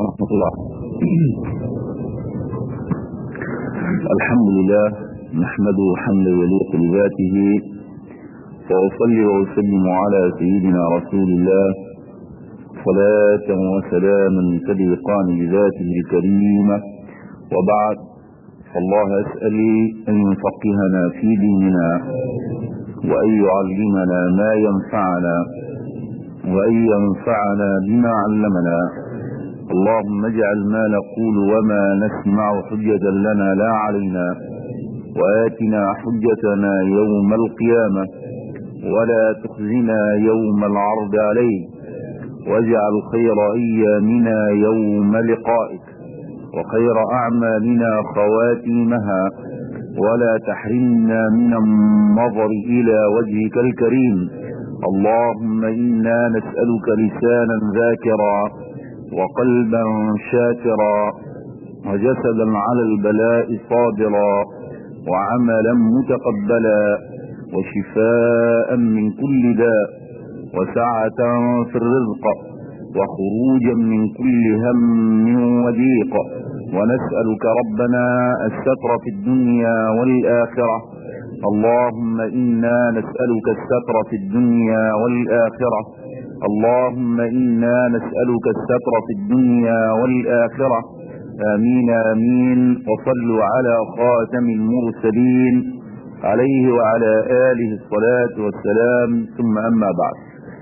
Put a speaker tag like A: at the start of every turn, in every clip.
A: ورحمة الله الحمد لله نحمده حمدا يليق بذاته وأصلي وأسلم على سيدنا رسول الله صلاة وسلاما تليقان بذاته الكريمة وبعد فالله أسأل أن يفقهنا في ديننا وأن يعلمنا ما ينفعنا وأن ينفعنا بما علمنا اللهم اجعل ما نقول وما نسمع حجة لنا لا علينا وآتنا حجتنا يوم القيامة ولا تخزنا يوم العرض عليك واجعل خير أيامنا يوم لقائك وخير أعمالنا خواتيمها ولا تحرمنا من النظر إلى وجهك الكريم اللهم إنا نسألك لسانا ذاكرا وقلبا شاكرا وجسدا على البلاء صابرا وعملا متقبلا وشفاء من كل داء وسعة في الرزق وخروجا من كل هم وضيق ونسألك ربنا الستر في الدنيا والآخرة اللهم إنا نسألك الستر في الدنيا والآخرة اللهم إنا نسألك الستر في الدنيا والآخرة آمين آمين وصلوا على خاتم المرسلين عليه وعلى آله الصلاة والسلام ثم أما بعد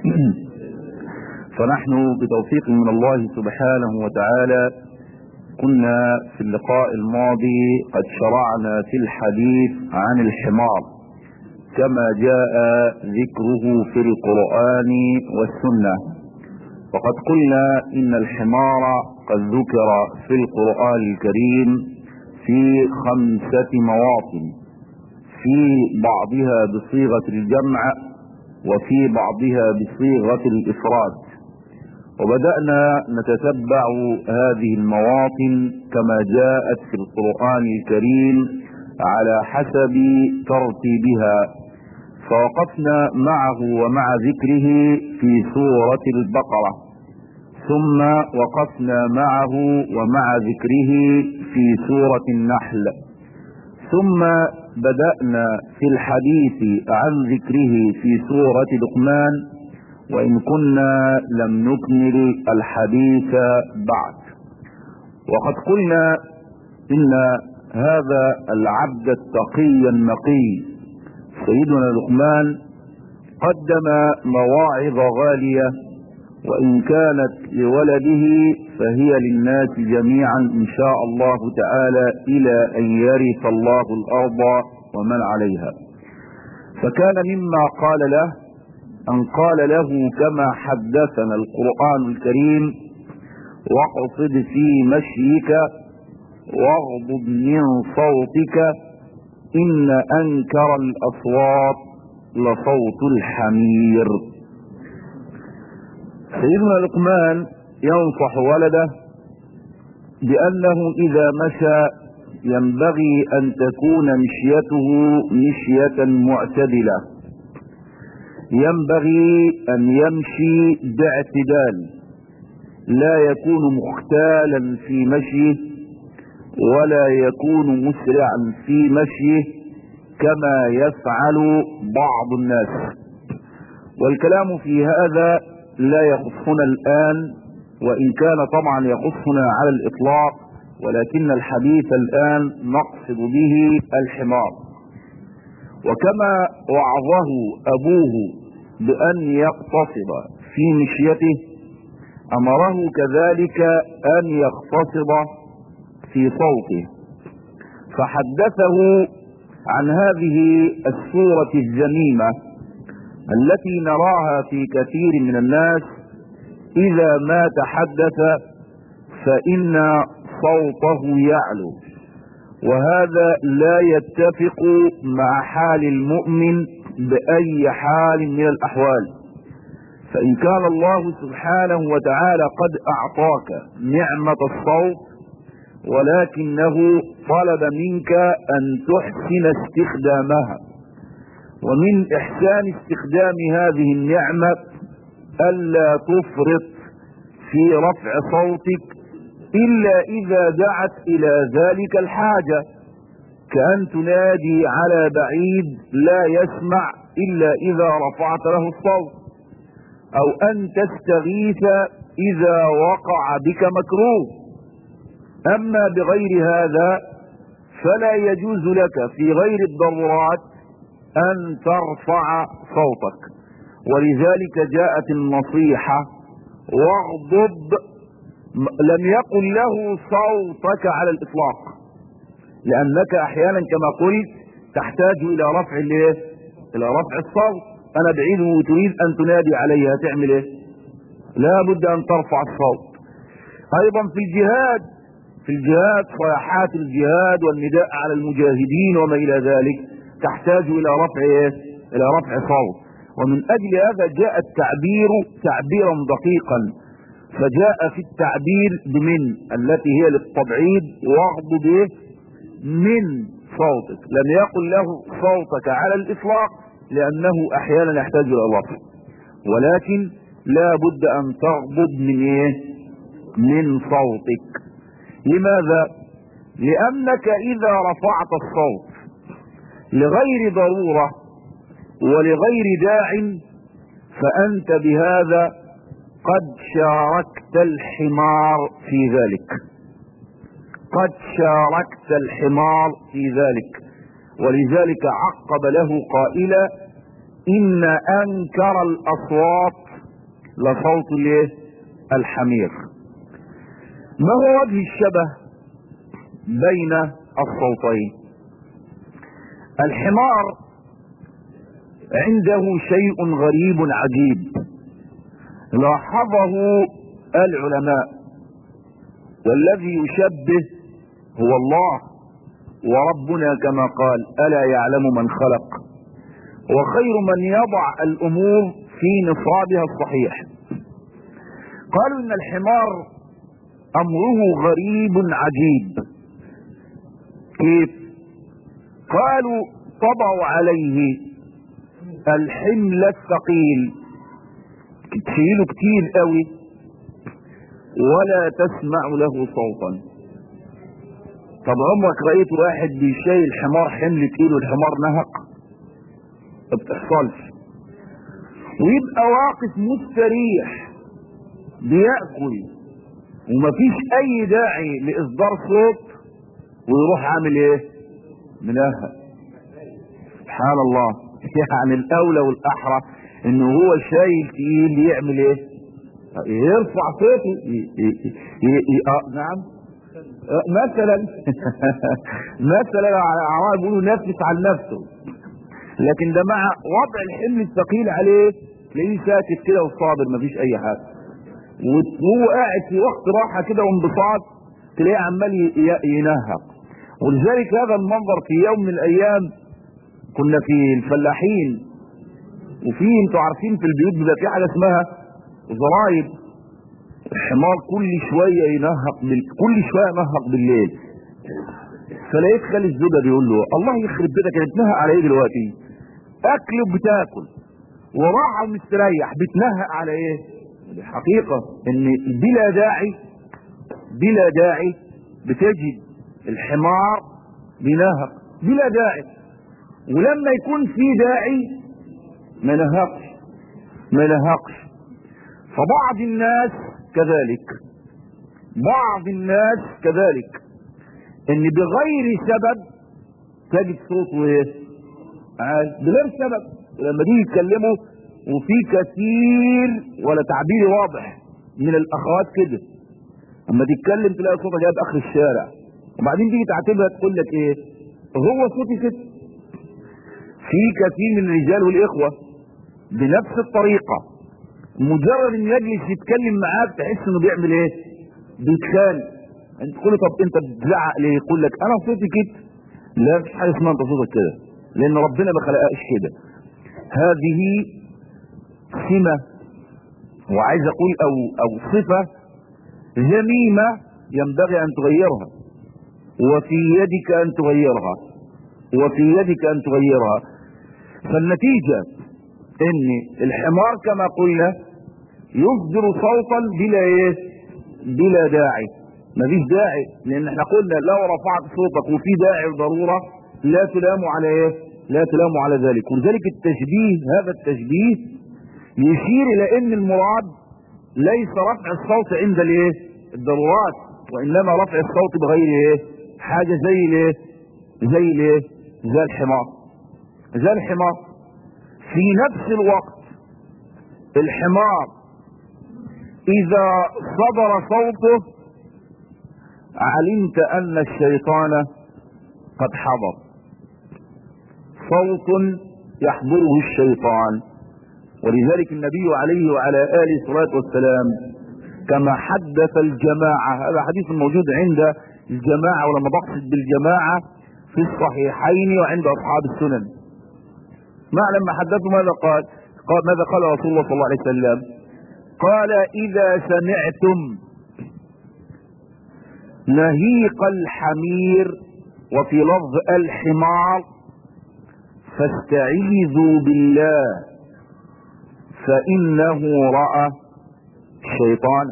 A: فنحن بتوفيق من الله سبحانه وتعالى كنا في اللقاء الماضي قد شرعنا في الحديث عن الحمار كما جاء ذكره في القرآن والسنة وقد قلنا إن الحمار قد ذكر في القرآن الكريم في خمسة مواطن في بعضها بصيغة الجمع وفي بعضها بصيغة الإفراد وبدأنا نتتبع هذه المواطن كما جاءت في القرآن الكريم على حسب ترتيبها فوقفنا معه ومع ذكره في سورة البقرة ثم وقفنا معه ومع ذكره في سورة النحل ثم بدأنا في الحديث عن ذكره في سورة لقمان وإن كنا لم نكمل الحديث بعد وقد قلنا إن هذا العبد التقي النقي سيدنا لقمان قدم مواعظ غالية وإن كانت لولده فهي للناس جميعا إن شاء الله تعالى إلى أن يرث الله الأرض ومن عليها فكان مما قال له أن قال له كما حدثنا القرآن الكريم واقصد في مشيك واغضب من صوتك إن أنكر الأصوات لصوت الحمير سيدنا لقمان ينصح ولده بأنه إذا مشى ينبغي أن تكون مشيته مشية معتدلة ينبغي أن يمشي باعتدال لا يكون مختالا في مشيه ولا يكون مسرعا في مشيه كما يفعل بعض الناس والكلام في هذا لا يخصنا الآن وإن كان طبعا يخصنا على الإطلاق ولكن الحديث الآن نقصد به الحمار وكما وعظه أبوه بأن يقتصد في مشيته أمره كذلك أن يقتصد في صوته فحدثه عن هذه السورة الذميمة التي نراها في كثير من الناس إذا ما تحدث فإن صوته يعلو وهذا لا يتفق مع حال المؤمن بأي حال من الأحوال فإن كان الله سبحانه وتعالى قد أعطاك نعمة الصوت ولكنه طلب منك أن تحسن استخدامها ومن إحسان استخدام هذه النعمة ألا تفرط في رفع صوتك إلا إذا دعت إلى ذلك الحاجة كأن تنادي على بعيد لا يسمع إلا إذا رفعت له الصوت أو أن تستغيث إذا وقع بك مكروه أما بغير هذا فلا يجوز لك في غير الضرورات أن ترفع صوتك ولذلك جاءت النصيحة واغضب لم يقل له صوتك على الإطلاق لأنك أحيانا كما قلت تحتاج إلى رفع الايه؟ إلى رفع الصوت أنا بعيد وتريد أن تنادي عليها تعمل إيه؟ لا بد أن ترفع الصوت أيضا في الجهاد في الجهاد صيحات الجهاد والنداء على المجاهدين وما إلى ذلك تحتاج إلى رفع إيه؟ إلى رفع صوت ومن أجل هذا جاء التعبير تعبيرا دقيقا فجاء في التعبير بمن التي هي للتبعيد واغضب إيه؟ من صوتك لم يقل له صوتك على الإطلاق لأنه أحيانا يحتاج إلى الرفع ولكن لا بد أن تغضب من إيه؟ من صوتك لماذا لانك اذا رفعت الصوت لغير ضرورة ولغير داع فانت بهذا قد شاركت الحمار في ذلك قد شاركت الحمار في ذلك ولذلك عقب له قائلا ان انكر الاصوات لصوت الايه الحمير ما هو وجه الشبه بين الصوتين الحمار عنده شيء غريب عجيب لاحظه العلماء والذي يشبه هو الله وربنا كما قال الا يعلم من خلق وخير من يضع الامور في نصابها الصحيح قالوا ان الحمار امره غريب عجيب كيف قالوا طبعوا عليه الحمل الثقيل تشيله كتير قوي ولا تسمع له صوتا طب عمرك رأيت واحد بيشيل حمار حمل تقيل والحمار نهق ما بتحصلش ويبقى واقف مستريح بيأكل ومفيش اي داعي لاصدار صوت ويروح عامل ايه منهى سبحان الله يعني الاولى والاحرى ان هو شايل تقيل يعمل ايه يرفع صوته ي... ي... ي... ي... آه نعم آه مثلا مثلا العرب بيقولوا نفس عن نفسه لكن ده مع وضع الحمل الثقيل عليه تلاقيه ساكت كده وصابر مفيش اي حاجه وهو قاعد في وقت راحه كده وانبساط تلاقيه عمال ينهق ولذلك هذا المنظر في يوم من الايام كنا في الفلاحين وفي انتوا عارفين في البيوت بيبقى في حاجه اسمها زرايب الحمار كل شويه ينهق بال... كل شويه ينهق بالليل فلقيت خالي الزوجه بيقول له الله يخرب بيتك كانت بتنهق على ايه دلوقتي؟ اكل وبتاكل وراحه مستريح بتنهق على ايه؟ الحقيقة ان بلا داعي بلا داعي بتجد الحمار بينهق بلا داعي ولما يكون في داعي ما نهقش ما نهقش فبعض الناس كذلك بعض الناس كذلك ان بغير سبب تجد صوته ايه عالي بغير سبب لما تيجي يتكلموا وفي كثير ولا تعبيري واضح من الاخوات كده اما تتكلم تلاقي صوتها جايب اخر الشارع وبعدين تيجي تعتبرها تقول لك ايه هو صوتي كده في كثير من الرجال والاخوه بنفس الطريقه مجرد ان يجلس يتكلم معاك تحس انه بيعمل ايه بيتخانق انت تقول له طب انت بتزعق ليه يقول لك انا صوتي كده لا مفيش حاجه اسمها انت صوتك كده لان ربنا ما خلقهاش كده هذه سمة وعايز اقول او او صفة ذميمة ينبغي ان تغيرها وفي يدك ان تغيرها وفي يدك ان تغيرها فالنتيجة ان الحمار كما قلنا يصدر صوتا بلا ايه بلا داعي مفيش داعي لان احنا قلنا لو رفعت صوتك وفي داعي وضروره لا تلام على ايه لا تلام على ذلك ولذلك التشبيه هذا التشبيه يشير الى ان المراد ليس رفع الصوت عند الايه الضرورات وانما رفع الصوت بغير ايه حاجه زي الايه زي الايه زي الحمار زي الحمار في نفس الوقت الحمار اذا صدر صوته علمت ان الشيطان قد حضر صوت يحضره الشيطان ولذلك النبي عليه وعلى اله الصلاه والسلام كما حدث الجماعه هذا حديث موجود عند الجماعه ولما بقصد بالجماعه في الصحيحين وعند اصحاب السنن ما لما حدثوا ماذا قال قال ماذا قال رسول الله صلى الله عليه وسلم قال اذا سمعتم نهيق الحمير وفي لفظ الحمار فاستعيذوا بالله فانه راى الشيطان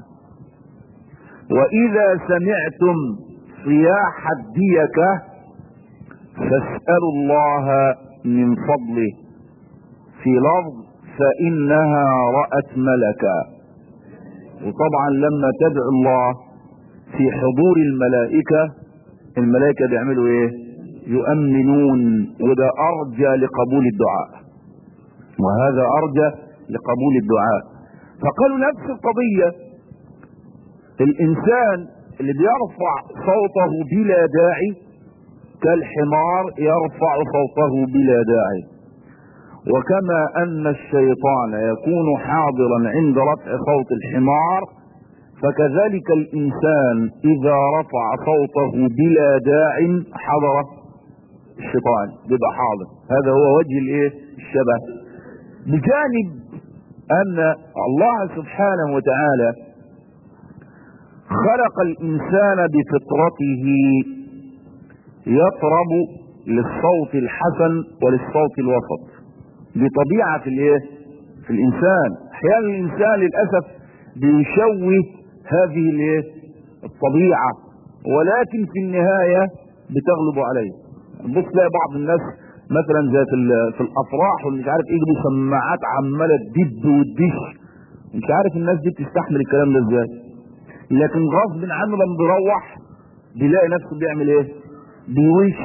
A: واذا سمعتم صياح الديكه فاسالوا الله من فضله في لفظ فانها رات ملكا وطبعا لما تدعو الله في حضور الملائكه الملائكه بيعملوا ايه يؤمنون وده ارجى لقبول الدعاء وهذا ارجى لقبول الدعاء فقالوا نفس القضيه الانسان اللي بيرفع صوته بلا داعي كالحمار يرفع صوته بلا داعي وكما ان الشيطان يكون حاضرا عند رفع صوت الحمار فكذلك الانسان اذا رفع صوته بلا داع حضر الشيطان بيبقى حاضر هذا هو وجه الايه الشبه بجانب ان الله سبحانه وتعالى خلق الانسان بفطرته يطرب للصوت الحسن وللصوت الوسط بطبيعة في الايه في الانسان احيانا الانسان للاسف بيشوه هذه الايه الطبيعة ولكن في النهاية بتغلب عليه بص تلاقي بعض الناس مثلا زي في الافراح والمش عارف ايه يجيبوا سماعات عماله تدب وتدش مش عارف الناس دي بتستحمل الكلام ده ازاي لكن غصب عنه لما بيروح بيلاقي نفسه بيعمل ايه بيوش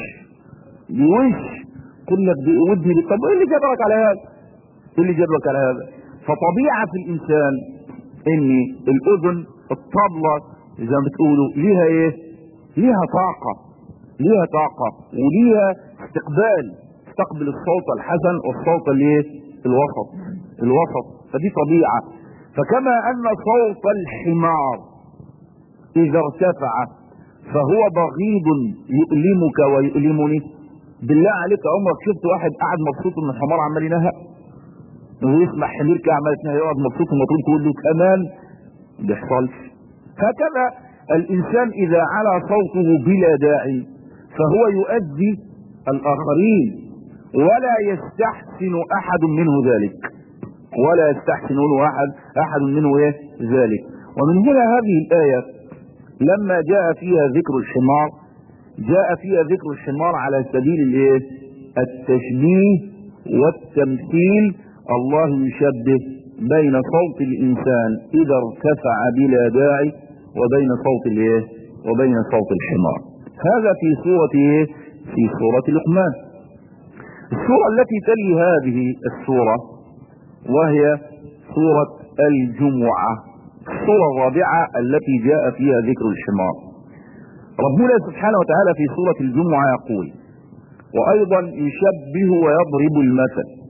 A: بيوش كل لك ودني طب ايه اللي جابك على هذا ايه اللي جابك على هذا فطبيعه الانسان ان الاذن الطبله زي ما بتقولوا ليها ايه ليها طاقه ليها طاقه وليها استقبال تستقبل الصوت الحسن والصوت الايه الوسط الوسط فدي طبيعه فكما ان صوت الحمار اذا ارتفع فهو بغيض يؤلمك ويؤلمني بالله عليك عمرك شفت واحد قاعد مبسوط ان الحمار عمال ينهق ويسمع حمير كده عمال يتنهق يقعد مبسوط المطلوب تقول له كمان ما بيحصلش هكذا الانسان اذا علا صوته بلا داعي فهو يؤذي الاخرين ولا يستحسن احد منه ذلك ولا يستحسن منه احد احد منه ايه ذلك ومن هنا هذه الايه لما جاء فيها ذكر الحمار جاء فيها ذكر الحمار على سبيل الايه التشبيه والتمثيل الله يشبه بين صوت الانسان اذا ارتفع بلا داعي وبين صوت الايه وبين صوت الحمار هذا في سورة ايه في سورة لقمان السورة التي تلي هذه السورة وهي سورة الجمعة السورة الرابعة التي جاء فيها ذكر الحمار ربنا سبحانه وتعالى في سورة الجمعة يقول وأيضا يشبه ويضرب المثل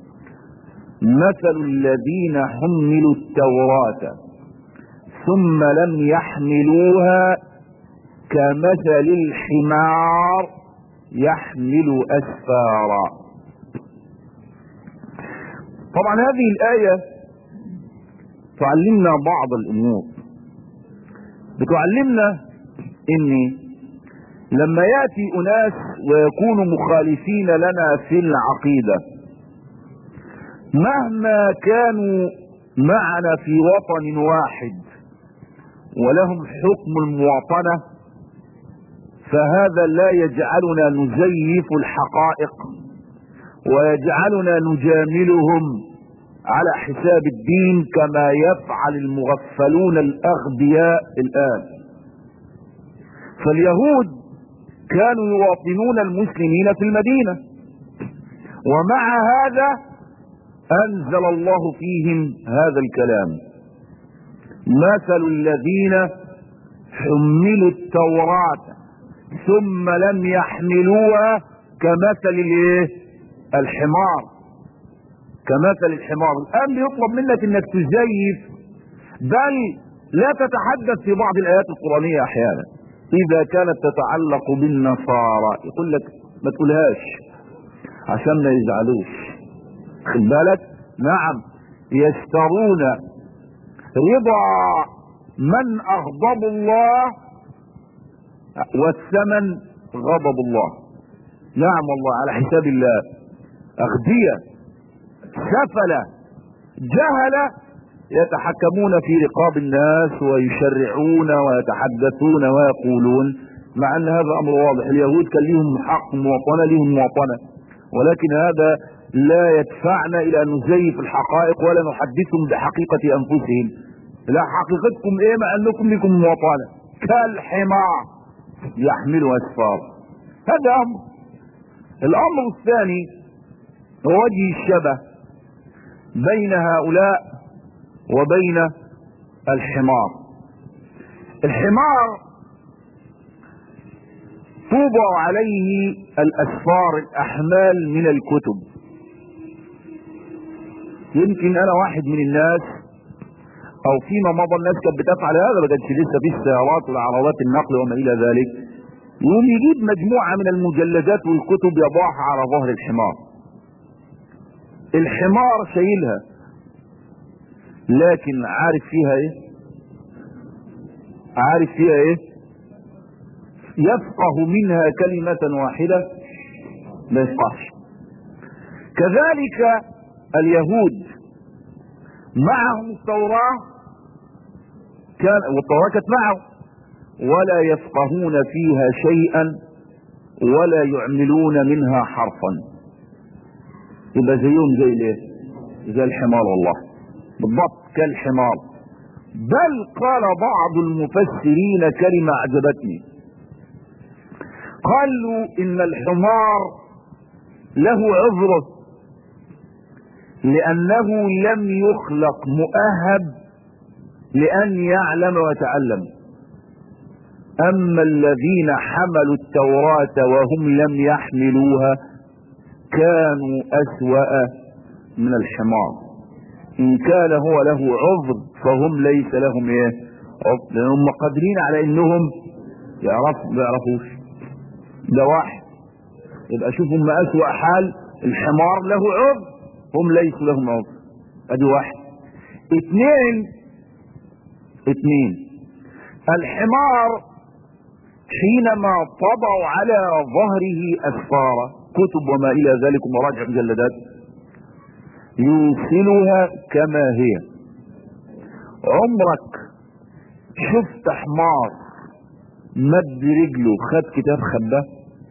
A: مثل الذين حملوا التوراة ثم لم يحملوها كمثل الحمار يحمل أسفارا طبعا هذه الآية تعلمنا بعض الأمور بتعلمنا ان لما ياتي اناس ويكونوا مخالفين لنا في العقيده مهما كانوا معنا في وطن واحد ولهم حكم المواطنة فهذا لا يجعلنا نزيف الحقائق ويجعلنا نجاملهم على حساب الدين كما يفعل المغفلون الأغبياء الآن فاليهود كانوا يواطنون المسلمين في المدينة ومع هذا أنزل الله فيهم هذا الكلام مثل الذين حملوا التوراة ثم لم يحملوها كمثل الايه الحمار كمثل الحمار الان بيطلب منك انك تزيف بل لا تتحدث في بعض الايات القرانيه احيانا اذا كانت تتعلق بالنصارى يقول لك ما تقولهاش عشان ما يزعلوش خد بالك نعم يشترون رضا من اغضب الله والثمن غضب الله نعم والله على حساب الله اغبياء سفلة جهلة يتحكمون في رقاب الناس ويشرعون ويتحدثون ويقولون مع ان هذا امر واضح اليهود كان لهم حق مواطنة لهم مواطنة ولكن هذا لا يدفعنا الى ان نزيف الحقائق ولا نحدثهم بحقيقة انفسهم لا حقيقتكم ايه مع انكم لكم مواطنة كالحمار يحمل اسفار هذا امر الامر الثاني هو وجه الشبه بين هؤلاء وبين الحمار الحمار توضع عليه الاسفار الاحمال من الكتب يمكن انا واحد من الناس او فيما مضى الناس كانت بتفعل هذا ما كانش لسه في السيارات والعربات النقل وما الى ذلك يقوم يجيب مجموعه من المجلدات والكتب يضعها على ظهر الحمار الحمار شايلها لكن عارف فيها ايه عارف فيها ايه يفقه منها كلمة واحدة ما يفقهش كذلك اليهود معهم التوراة كان والتوراة كانت معه ولا يفقهون فيها شيئا ولا يعملون منها حرفا يبقى زيهم زي الايه زي الحمار والله بالضبط كالحمار بل قال بعض المفسرين كلمة أعجبتني قالوا إن الحمار له عذره لأنه لم يخلق مؤهب لأن يعلم ويتعلم أما الذين حملوا التوراة وهم لم يحملوها كانوا أسوأ من الحمار إن كان هو له عذر فهم ليس لهم إيه عذر لأنهم قادرين على إنهم يعرفوا ما يعرفوش ده واحد يبقى شوفوا ما أسوأ حال الحمار له عذر هم ليسوا لهم عذر ادي واحد اثنين اثنين الحمار حينما طبعوا على ظهره اسفارا كتب وما الى ذلك ومراجع مجلدات يوصلها كما هي عمرك شفت حمار مد رجله خد كتاب خباه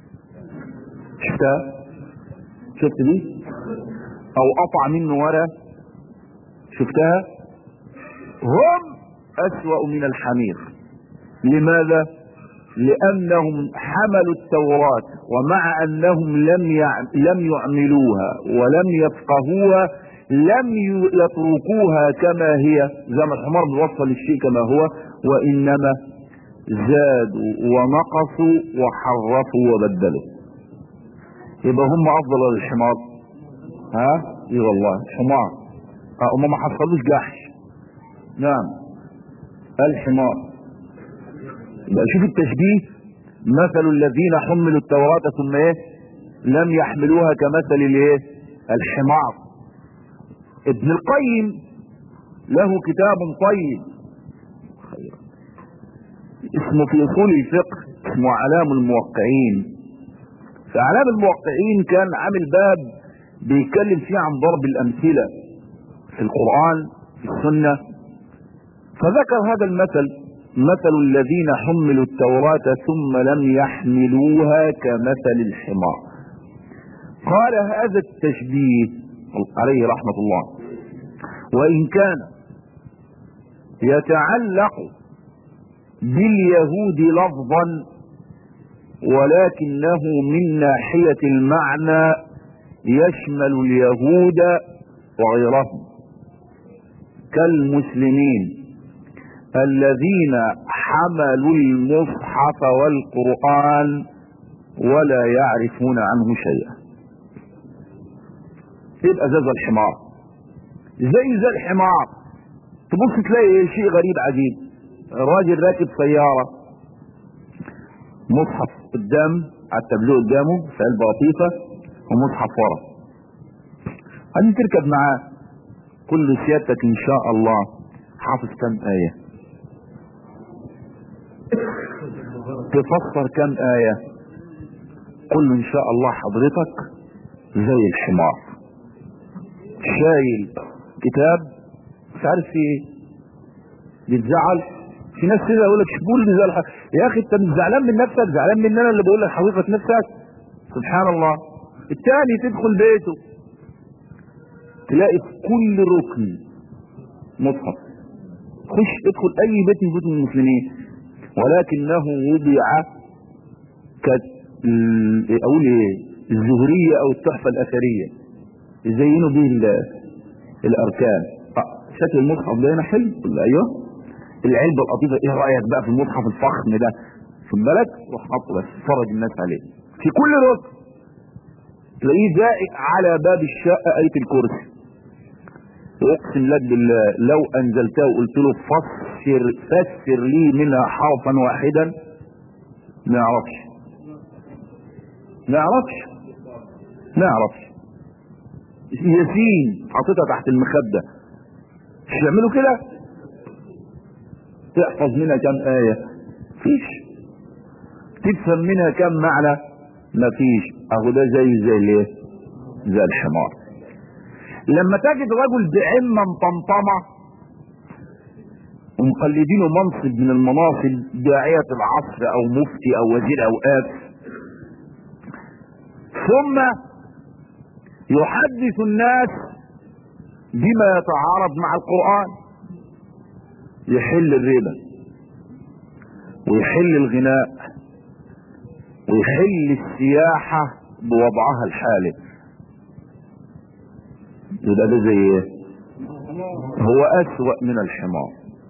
A: شفتها شفت دي او قطع منه ورا شفتها هم اسوأ من الحمير لماذا لانهم حملوا التوراة ومع انهم لم لم يعملوها ولم يفقهوها لم يتركوها كما هي زي ما الحمار بيوصل الشيء كما هو وانما زادوا ونقصوا وحرفوا وبدلوا يبقى هم افضل ولا الحمار ها اي والله حمار هم ما حصلوش جحش نعم الحمار يبقى شوف التشبيه مثل الذين حملوا التوراة ثم ايه لم يحملوها كمثل الايه الحمار ابن القيم له كتاب طيب اسمه في اصول الفقه اسمه اعلام الموقعين في اعلام الموقعين كان عامل باب بيتكلم فيه عن ضرب الامثلة في القرآن في السنة فذكر هذا المثل مثل الذين حملوا التوراة ثم لم يحملوها كمثل الحمار قال هذا التشبيه عليه رحمة الله وإن كان يتعلق باليهود لفظا ولكنه من ناحية المعنى يشمل اليهود وغيرهم كالمسلمين الذين حملوا المصحف والقرآن ولا يعرفون عنه شيئا يبقى زي الحمار زي زي الحمار تبص تلاقي شيء غريب عجيب راجل راكب سيارة مصحف قدام على التابلوه قدامه في علبة لطيفة ومصحف ورا هل تركب معاه كل سيادتك ان شاء الله حافظ كم آية تفسر كم آية قل ان شاء الله حضرتك زي الحمار شايل كتاب مش عارف في ايه بيتزعل في ناس كده يقول لك شبول اللي زعل يا اخي انت مش زعلان من نفسك زعلان مننا اللي بقول لك حقيقه نفسك سبحان الله الثاني تدخل بيته تلاقي في كل ركن مصحف خش ادخل اي بيت من بيوت المسلمين ولكنه وضع ك اقول ايه الزهريه او التحفه الاثريه يزينوا به الاركان شكل المصحف ده هنا حلو ولا ايوه العلبه اللطيفه ايه رايك بقى في المصحف الفخم ده خد بالك روح حطه بس فرج الناس عليه في كل ركن تلاقيه زائق على باب الشقه ايه الكرسي اقسم لك بالله لو انزلتها وقلت له فسر فسر لي منها حرفا واحدا ما يعرفش ما يعرفش ما يعرفش ياسين حاططها تحت المخده مش يعملوا كده تحفظ منها كم آية فيش تفهم منها كم معنى مفيش اهو ده زي زي الايه زي الحمار لما تجد رجل بعمة مطمطمة ومقلدينه منصب من المناصب داعية العصر او مفتي او وزير اوقاف ثم يحدث الناس بما يتعارض مع القرآن يحل الربا ويحل الغناء ويحل السياحة بوضعها الحالي يبقى ده زي ايه هو اسوأ من الحمار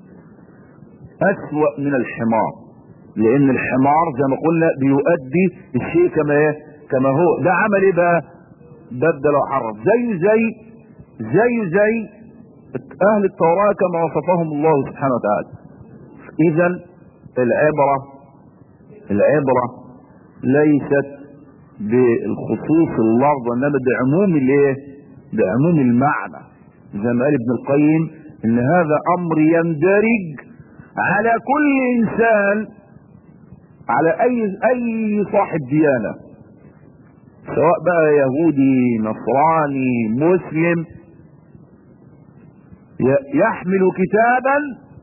A: اسوأ من الحمار لان الحمار زي ما قلنا بيؤدي الشيء كما ايه كما هو ده عمل ايه بقى بدل وحرف زي زي زي زي اهل التوراة كما وصفهم الله سبحانه وتعالى اذا العبرة العبرة ليست بالخصوص اللفظ انما بعموم الايه بعموم المعنى زي ما قال ابن القيم ان هذا امر يندرج على كل انسان على اي اي صاحب ديانه سواء بقى يهودي نصراني مسلم يحمل كتابا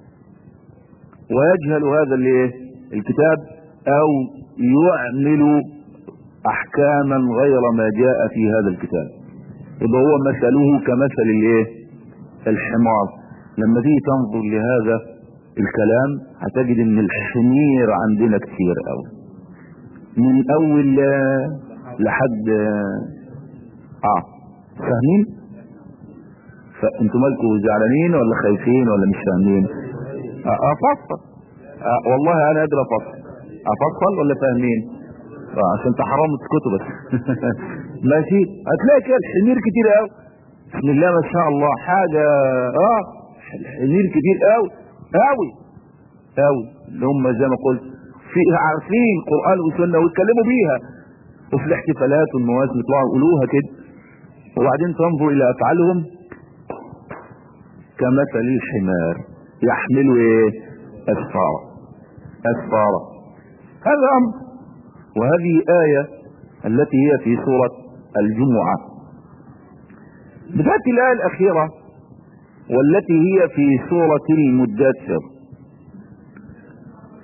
A: ويجهل هذا الايه الكتاب او يعمل احكاما غير ما جاء في هذا الكتاب يبقى هو مثله كمثل الايه الحمار لما تيجي تنظر لهذا الكلام هتجد ان الحمير عندنا كتير قوي من اول لحد اه فاهمين فانتوا مالكم زعلانين ولا خايفين ولا مش فاهمين افصل آه آه والله انا قادر افصل افصل ولا فاهمين آه عشان تحرموا تسكتوا بس ماشي هتلاقي كده الحمير كتير قوي بسم الله ما شاء الله حاجه اه الحمير كتير قوي قوي قوي اللي هم زي ما قلت في عارفين قران وسنه ويتكلموا بيها وفي الاحتفالات والمواسم يطلعوا يقولوها كده وبعدين تنظر الى افعالهم كمثل الحمار يحمل ايه اسفارا اسفارا هذا امر وهذه آية التي هي في سورة الجمعة بتأتي الآية الأخيرة والتي هي في سورة المدثر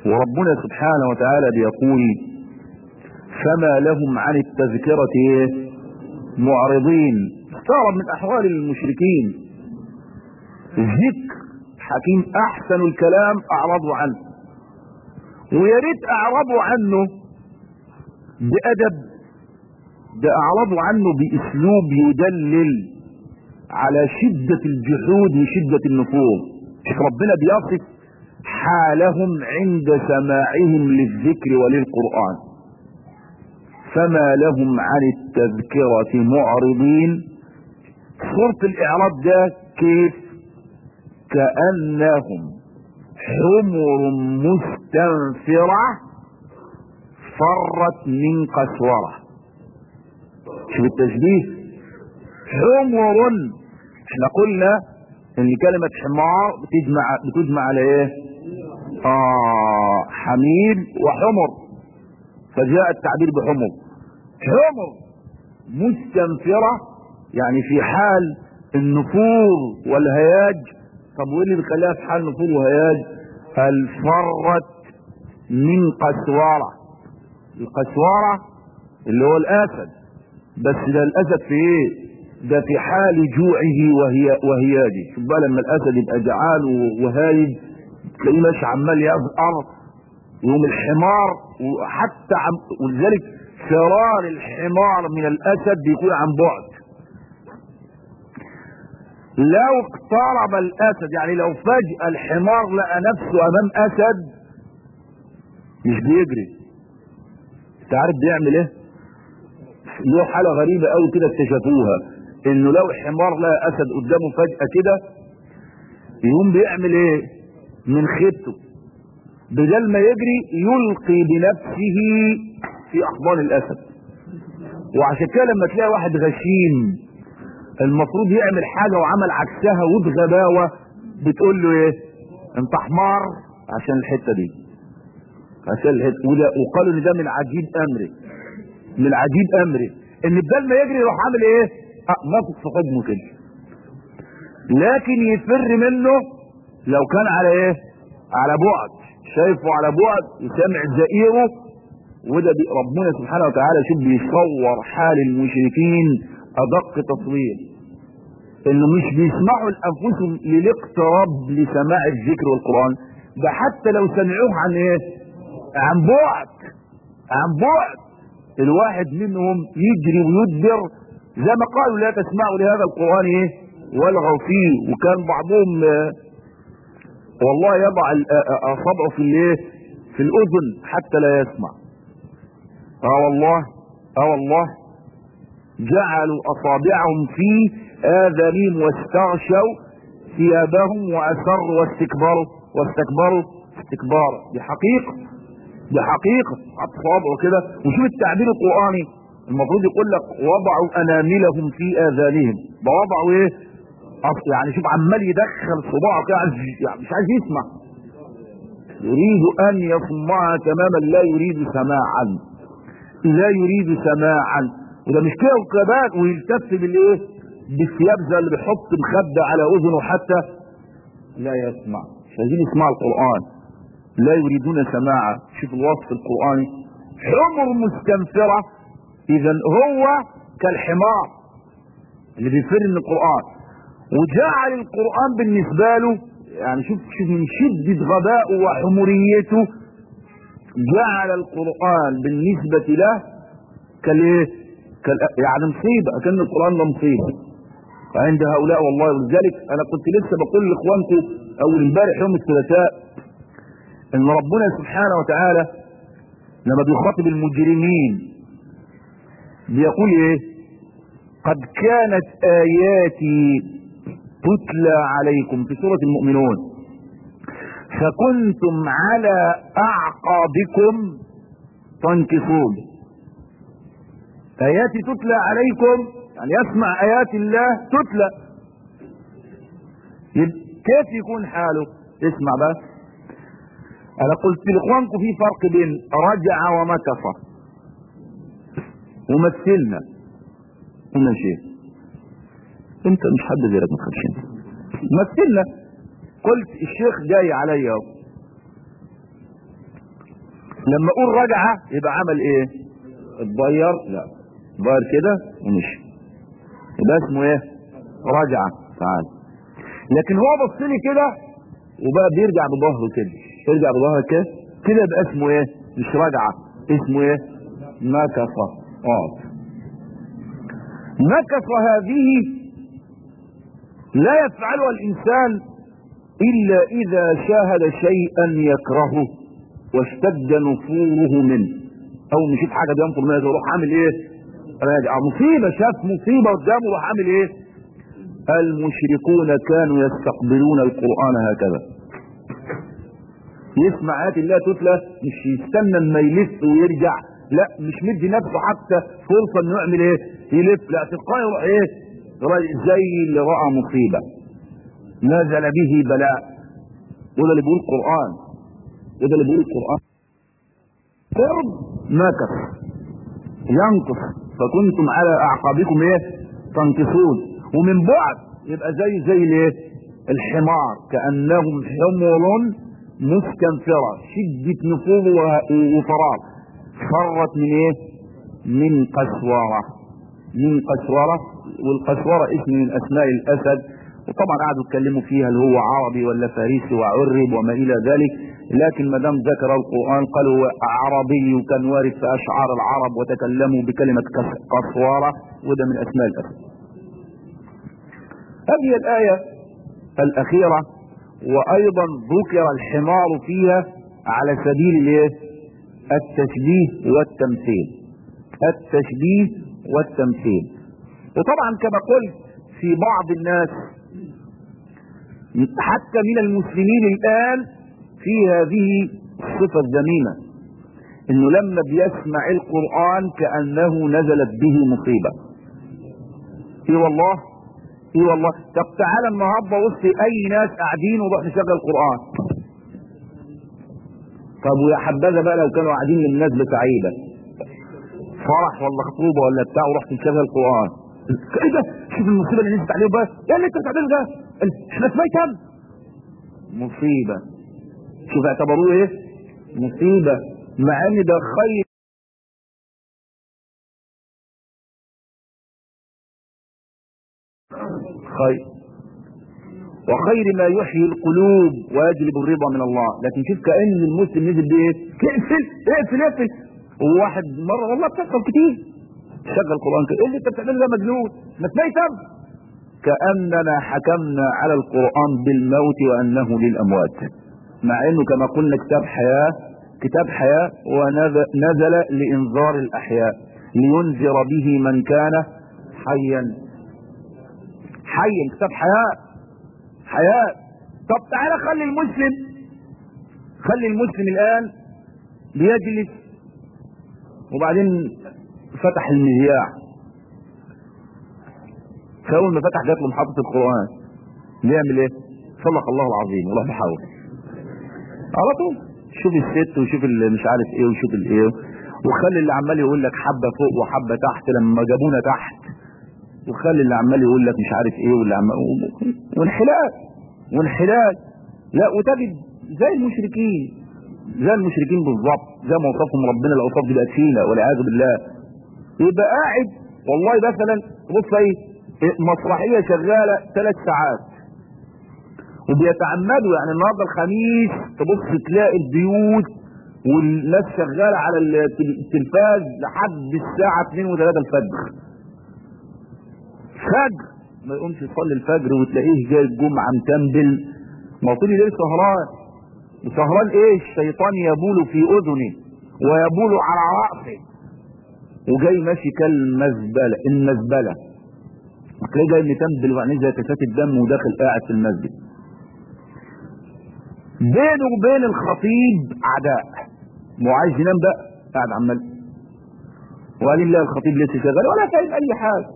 A: وربنا سبحانه وتعالى بيقول فما لهم عن التذكرة إيه؟ معرضين استغرب من أحوال المشركين الذكر حكيم أحسن الكلام أعرضوا عنه ويا ريت أعرضوا عنه بأدب ده أعرضوا عنه بأسلوب يدلل على شدة الجحود وشدة النفوذ شوف ربنا بيصف حالهم عند سماعهم للذكر وللقرآن فما لهم عن التذكرة معرضين صورة الإعراض ده كيف كأنهم حمر مستنفرة فرت من قسورة شوف التشبيه حمر احنا قلنا ان كلمة حمار بتجمع بتجمع على ايه اه حمير وحمر فجاء التعبير بحمر حمر مستنفرة يعني في حال النفور والهياج طب وايه اللي بيخليها في حال نفور وهياج الفرت من قسورة القسورة اللي هو الاسد بس ده الاسد في ايه ده في حال جوعه وهي وهياجه شوف بقى لما الاسد يبقى جعان وهايج تلاقيه ماشي عمال يزقر يوم الحمار وحتى عم ولذلك فرار الحمار من الاسد بيكون عن بعد لو اقترب الاسد يعني لو فجأة الحمار لقى نفسه امام اسد مش بيجري انت عارف بيعمل ايه له حالة غريبة قوي كده اكتشفوها انه لو حمار لقى اسد قدامه فجأة كده يقوم بيعمل ايه من خيبته بدل ما يجري يلقي بنفسه في احضان الاسد وعشان كده لما تلاقي واحد غشيم المفروض يعمل حاجة وعمل عكسها وبغباوة بتقول له ايه انت حمار عشان الحتة دي عشان الحتة وده وقالوا ان ده من عجيب امره من عجيب امره ان بدل ما يجري يروح عامل ايه اه ناطط في حضنه كده لكن يفر منه لو كان على ايه على بعد شايفه على بعد وسامع زئيره وده ربنا سبحانه وتعالى شوف بيصور حال المشركين ادق تصوير انه مش بيسمعوا لانفسهم للاقتراب لسماع الذكر والقران ده حتى لو سمعوه عن ايه عن بعد عن بعد الواحد منهم يجري ويدبر زي ما قالوا لا تسمعوا لهذا القران ايه والغوا فيه وكان بعضهم آه والله يضع اصابعه في الايه في الاذن حتى لا يسمع اه والله اه والله جعلوا اصابعهم في اذانهم واستغشوا ثيابهم واسروا واستكبروا واستكبروا استكبارا دي حقيقه دي حقيقه حط صوابعه كده وشوف التعبير القراني المفروض يقول لك وضعوا اناملهم في اذانهم ده وضعوا ايه اصل يعني شوف عمال يدخل صباعه كده يعني مش عايز يسمع يريد ان يصمها تماما لا يريد سماعا لا يريد سماعا وده مش كده وكمان ويلتف بالايه بالثياب زي اللي بيحط مخده على اذنه حتى لا يسمع مش عايزين يسمعوا القران لا يريدون سماعا شوف الوصف القراني حمر مستنفره اذا هو كالحمار اللي بيفر من القران وجعل القرآن بالنسبة له يعني شوف شوف من شدة غبائه وحموريته جعل القرآن بالنسبة له كالايه؟ كال يعني مصيبة كان القرآن ده مصيبة عند هؤلاء والله ولذلك انا كنت لسه بقول لاخوانكم اول امبارح يوم الثلاثاء ان ربنا سبحانه وتعالى لما بيخاطب المجرمين بيقول ايه قد كانت اياتي تتلى عليكم في سورة المؤمنون فكنتم على اعقابكم تنكصون اياتي تتلى عليكم يعني يسمع ايات الله تتلى كيف يكون حاله اسمع بس انا قلت لاخوانكم في فرق بين رجع ومكث ومثلنا ومشي انت مش حد غيرك ما تخافش انت مثلنا قلت الشيخ جاي عليا لما اقول رجعه يبقى عمل ايه اتغير لا اتغير كده ومشي يبقى اسمه ايه رجعه تعال لكن هو بص لي كده وبقى بيرجع بظهره كده يرجع بظهره كده كده يبقى اسمه ايه مش رجعه اسمه ايه نكص اه نكص هذه لا يفعلها الانسان الا اذا شاهد شيئا يكرهه واشتد نفوره منه او مشيت حاجه بينفر منها يروح عامل ايه راجع مصيبه شاف مصيبه قدامه وراح عامل ايه المشركون كانوا يستقبلون القران هكذا يسمع ايات الله تتلى مش يستنى اما يلف ويرجع لا مش مدي نفسه حتى فرصه انه يعمل ايه يلف لا تلقائي يروح ايه زي اللي راى مصيبه نزل به بلاء وده اللي بيقول القران وده اللي بيقول القران قرب نكس ينقص فكنتم على اعقابكم ايه تنكصون ومن بعد يبقى زي زي الايه الحمار كانهم حمر مستنفره شده نفوذ وفرار فرت من ايه من قسوره من قسوره والقسوره اسم من اسماء الاسد وطبعا قعدوا يتكلموا فيها هل هو عربي ولا فارسي وعرب وما الى ذلك لكن ما دام ذكر القران قالوا هو عربي وكان وارد في اشعار العرب وتكلموا بكلمه قسوره وده من اسماء الاسد. هذه الايه الاخيره وايضا ذكر الحمار فيها على سبيل الايه؟ التشبيه والتمثيل. التشبيه والتمثيل. وطبعا كما قلت في بعض الناس حتى من المسلمين الآن في هذه الصفة الذميمة انه لما بيسمع القرآن كأنه نزلت به مصيبة ايه والله ايه والله طب تعالى النهارده وسط اي ناس قاعدين ونروح نشغل القرآن طب ويا حبذا بقى لو كانوا قاعدين للمناسبة سعيدة فرح ولا خطوبة ولا بتاع ورحت نشغل القرآن ايه ده شوف المصيبة اللي نزلت عليهم بقى ايه اللي انت بتعمله ده احنا في ميتم مصيبة شوف اعتبروه ايه مصيبة مع ان ده خير خير وخير ما يحيي القلوب ويجلب الرضا من الله لكن شوف كأن المسلم نزل بايه اقفل اقفل اقفل وواحد مرة والله بتحصل كتير شغل قرآن كده ايه اللي انت بتعمله ده مجنون ما تميتم كأننا حكمنا على القرآن بالموت وأنه للأموات مع أنه كما قلنا كتاب حياة كتاب حياة ونزل لإنذار الأحياء لينذر به من كان حيا حيا كتاب حياة حياة طب تعالى خلي المسلم خلي المسلم الآن بيجلس وبعدين فتح المذياع فاول ما فتح جات له محطه القران يعمل ايه صدق الله العظيم والله بحاول على طول شوف الست وشوف اللي مش عارف ايه وشوف الايه وخلي اللي عمال يقول لك حبه فوق وحبه تحت لما جابونا تحت وخلي اللي عمال يقول لك مش عارف ايه واللي عمال وانحلال وانحلال لا وتجد زي المشركين زي المشركين بالظبط زي ما وصفهم ربنا الاوصاف دي بقت فينا والعياذ بالله يبقى قاعد والله مثلا بص ايه مسرحيه شغاله ثلاث ساعات وبيتعمدوا يعني النهارده الخميس تبص تلاقي البيوت والناس شغاله على التلفاز لحد الساعه 2 و3 الفجر فجر ما يقومش يصلي الفجر وتلاقيه جاي الجمعه متنبل ما طول الليل سهران وسهران ايه الشيطان يبول في اذنه ويبول على راسه وجاي ماشي كالمزبله المزبله هتلاقيه جاي متنبل وعينيه زي كاسات الدم وداخل قاعد في المسجد بينه وبين الخطيب عداء مو عايز ينام بقى قاعد عمال وقال لا الخطيب لسه شغال ولا فاهم اي حاجه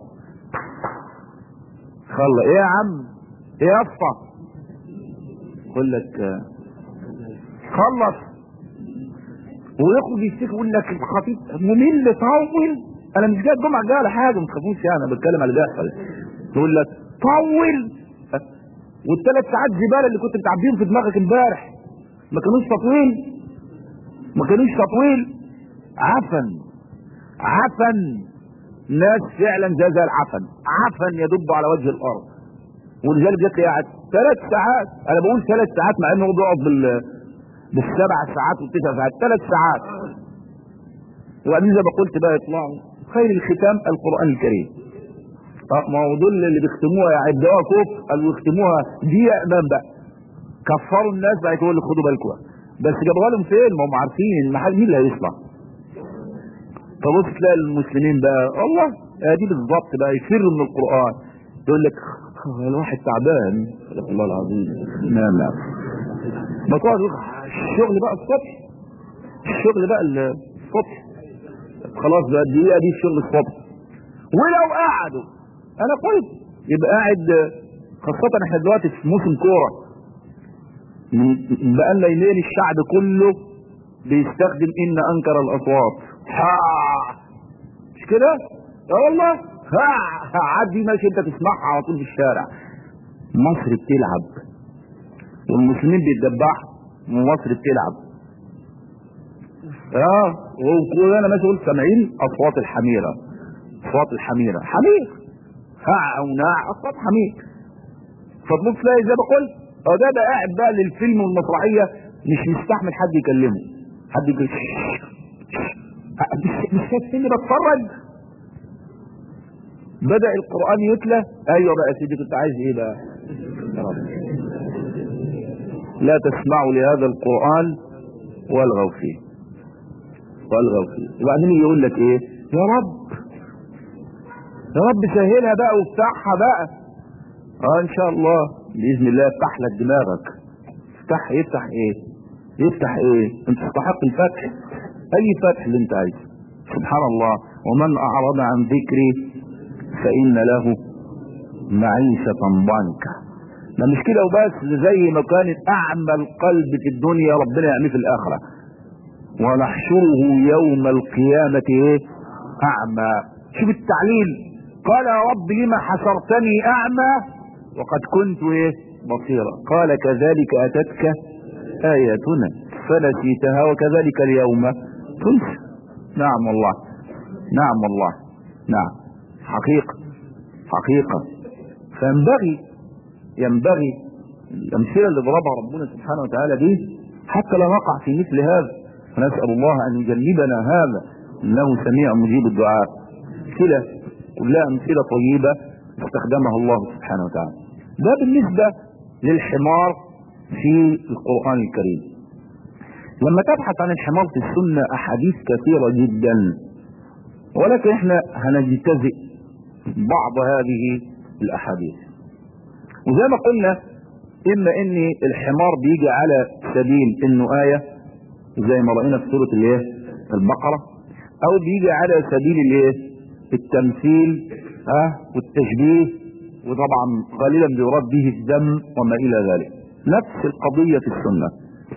A: خلص ايه يا عم ايه يا اسطى يقول لك خلص ويخرج يشتكي يقول لك الخطيب ممل طول انا مش جاي الجمعه جاي على حاجه ما تخافوش يعني انا بتكلم على اللي بيحصل يقول لك طول والثلاث ساعات زباله اللي كنت بتعبيهم في دماغك امبارح ما كانوش تطويل ما كانوش تطويل عفن عفن ناس فعلا زي زي العفن عفن يدب على وجه الارض ولذلك جت قاعد ثلاث ساعات انا بقول ثلاث ساعات مع انه بيقعد بال بالسبع ساعات والتسع ساعات ثلاث ساعات وبعدين زي ما قلت بقى يطلعوا خير الختام القران الكريم اه ما هو دول اللي بيختموها يعدوها كف قالوا يختموها دي امام بقى كفروا الناس بقى يقول لك خدوا بالكم بس جابوها لهم فين ما هم عارفين المحل مين اللي هيصنع فبص تلاقي المسلمين بقى الله دي بالظبط بقى يفروا من القران يقول لك الواحد تعبان الله العظيم نعم نعم ما تقعد الشغل بقى الصبح الشغل بقى الصبح خلاص بقى الدقيقه دي الشغل الصبح ولو قعدوا انا قلت يبقى قاعد خاصة احنا دلوقتي في موسم كورة بقى لنا يومين الشعب كله بيستخدم ان انكر الاصوات ها مش كده؟ اه والله ها عدي ماشي انت تسمعها على طول في الشارع مصر بتلعب والمسلمين بيتدبحوا ومصر بتلعب اه وكلنا ماشي قلت سامعين اصوات الحميره اصوات الحميره حمير هع وناع اصوات حمير فتبص تلاقي زي ما قلت اه ده ده قاعد بقى للفيلم والمسرحيه مش مستحمل حد يكلمه حد يقول مش مش شايفني بتفرج بدأ القرآن يتلى ايوه بقى يا سيدي كنت عايز ايه بقى يا رب لا تسمعوا لهذا القرآن والغوا فيه والغوا فيه وبعدين يقول لك ايه يا رب يا رب سهلها بقى وافتحها بقى اه ان شاء الله باذن الله يفتح لك دماغك يفتح يفتح ايه يفتح ايه انت تستحق الفتح اي فتح اللي انت عايزه سبحان الله ومن اعرض عن ذكري فان له معيشة ضنكا ما مش كده وبس زي ما كانت اعمى القلب في الدنيا ربنا يعميه في الاخرة ونحشره يوم القيامة ايه اعمى شوف التعليل قال يا رب لما حشرتني اعمى وقد كنت ايه بصيرا قال كذلك اتتك اياتنا فنسيتها وكذلك اليوم تنسى نعم والله نعم والله نعم حقيقة حقيقة فينبغي ينبغي الأمثلة اللي ضربها ربنا سبحانه وتعالى دي حتى لا نقع في مثل هذا فنسأل الله أن يجنبنا هذا إنه سميع مجيب الدعاء أمثلة كلها أمثلة طيبة استخدمها الله سبحانه وتعالى ده بالنسبة للحمار في القرآن الكريم لما تبحث عن الحمار في السنة أحاديث كثيرة جدا ولكن احنا هنجتزئ بعض هذه الأحاديث وزي ما قلنا إما إن الحمار بيجي على سبيل إنه آية زي ما رأينا في سورة الإيه البقرة أو بيجي على سبيل الإيه التمثيل ها والتشبيه وطبعا غالبا بيراد به الدم وما إلى ذلك نفس القضية في السنة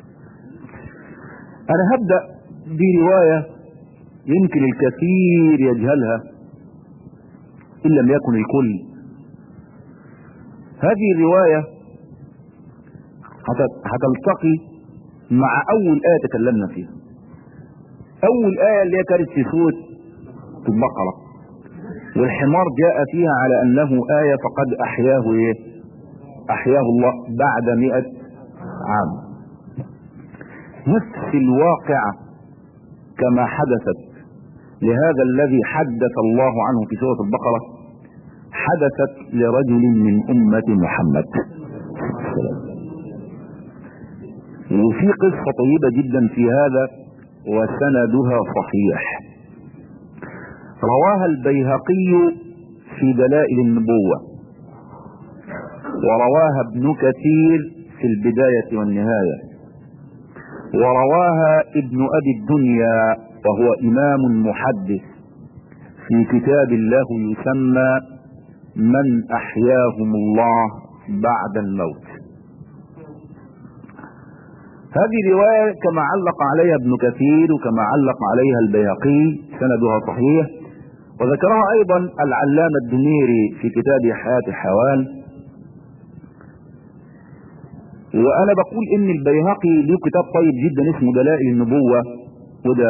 A: أنا هبدأ برواية يمكن الكثير يجهلها إن لم يكن الكل هذه الرواية هتلتقي مع أول آية تكلمنا فيها أول آية اللي هي كانت في سورة البقرة والحمار جاء فيها على أنه آية فقد أحياه إيه؟ أحياه الله بعد مئة عام نفس الواقعة كما حدثت لهذا الذي حدث الله عنه في سورة البقرة حدثت لرجل من أمة محمد وفي قصة طيبة جدا في هذا وسندها صحيح رواها البيهقي في دلائل النبوة ورواها ابن كثير في البداية والنهاية ورواها ابن أبي الدنيا وهو إمام محدث في كتاب الله يسمى من أحياهم الله بعد الموت هذه رواية كما علق عليها ابن كثير وكما علق عليها البيهقي سندها صحيح وذكرها أيضا العلامة الدميري في كتاب حياة الحيوان وأنا بقول إن البيهقي له كتاب طيب جدا اسمه دلائل النبوة وده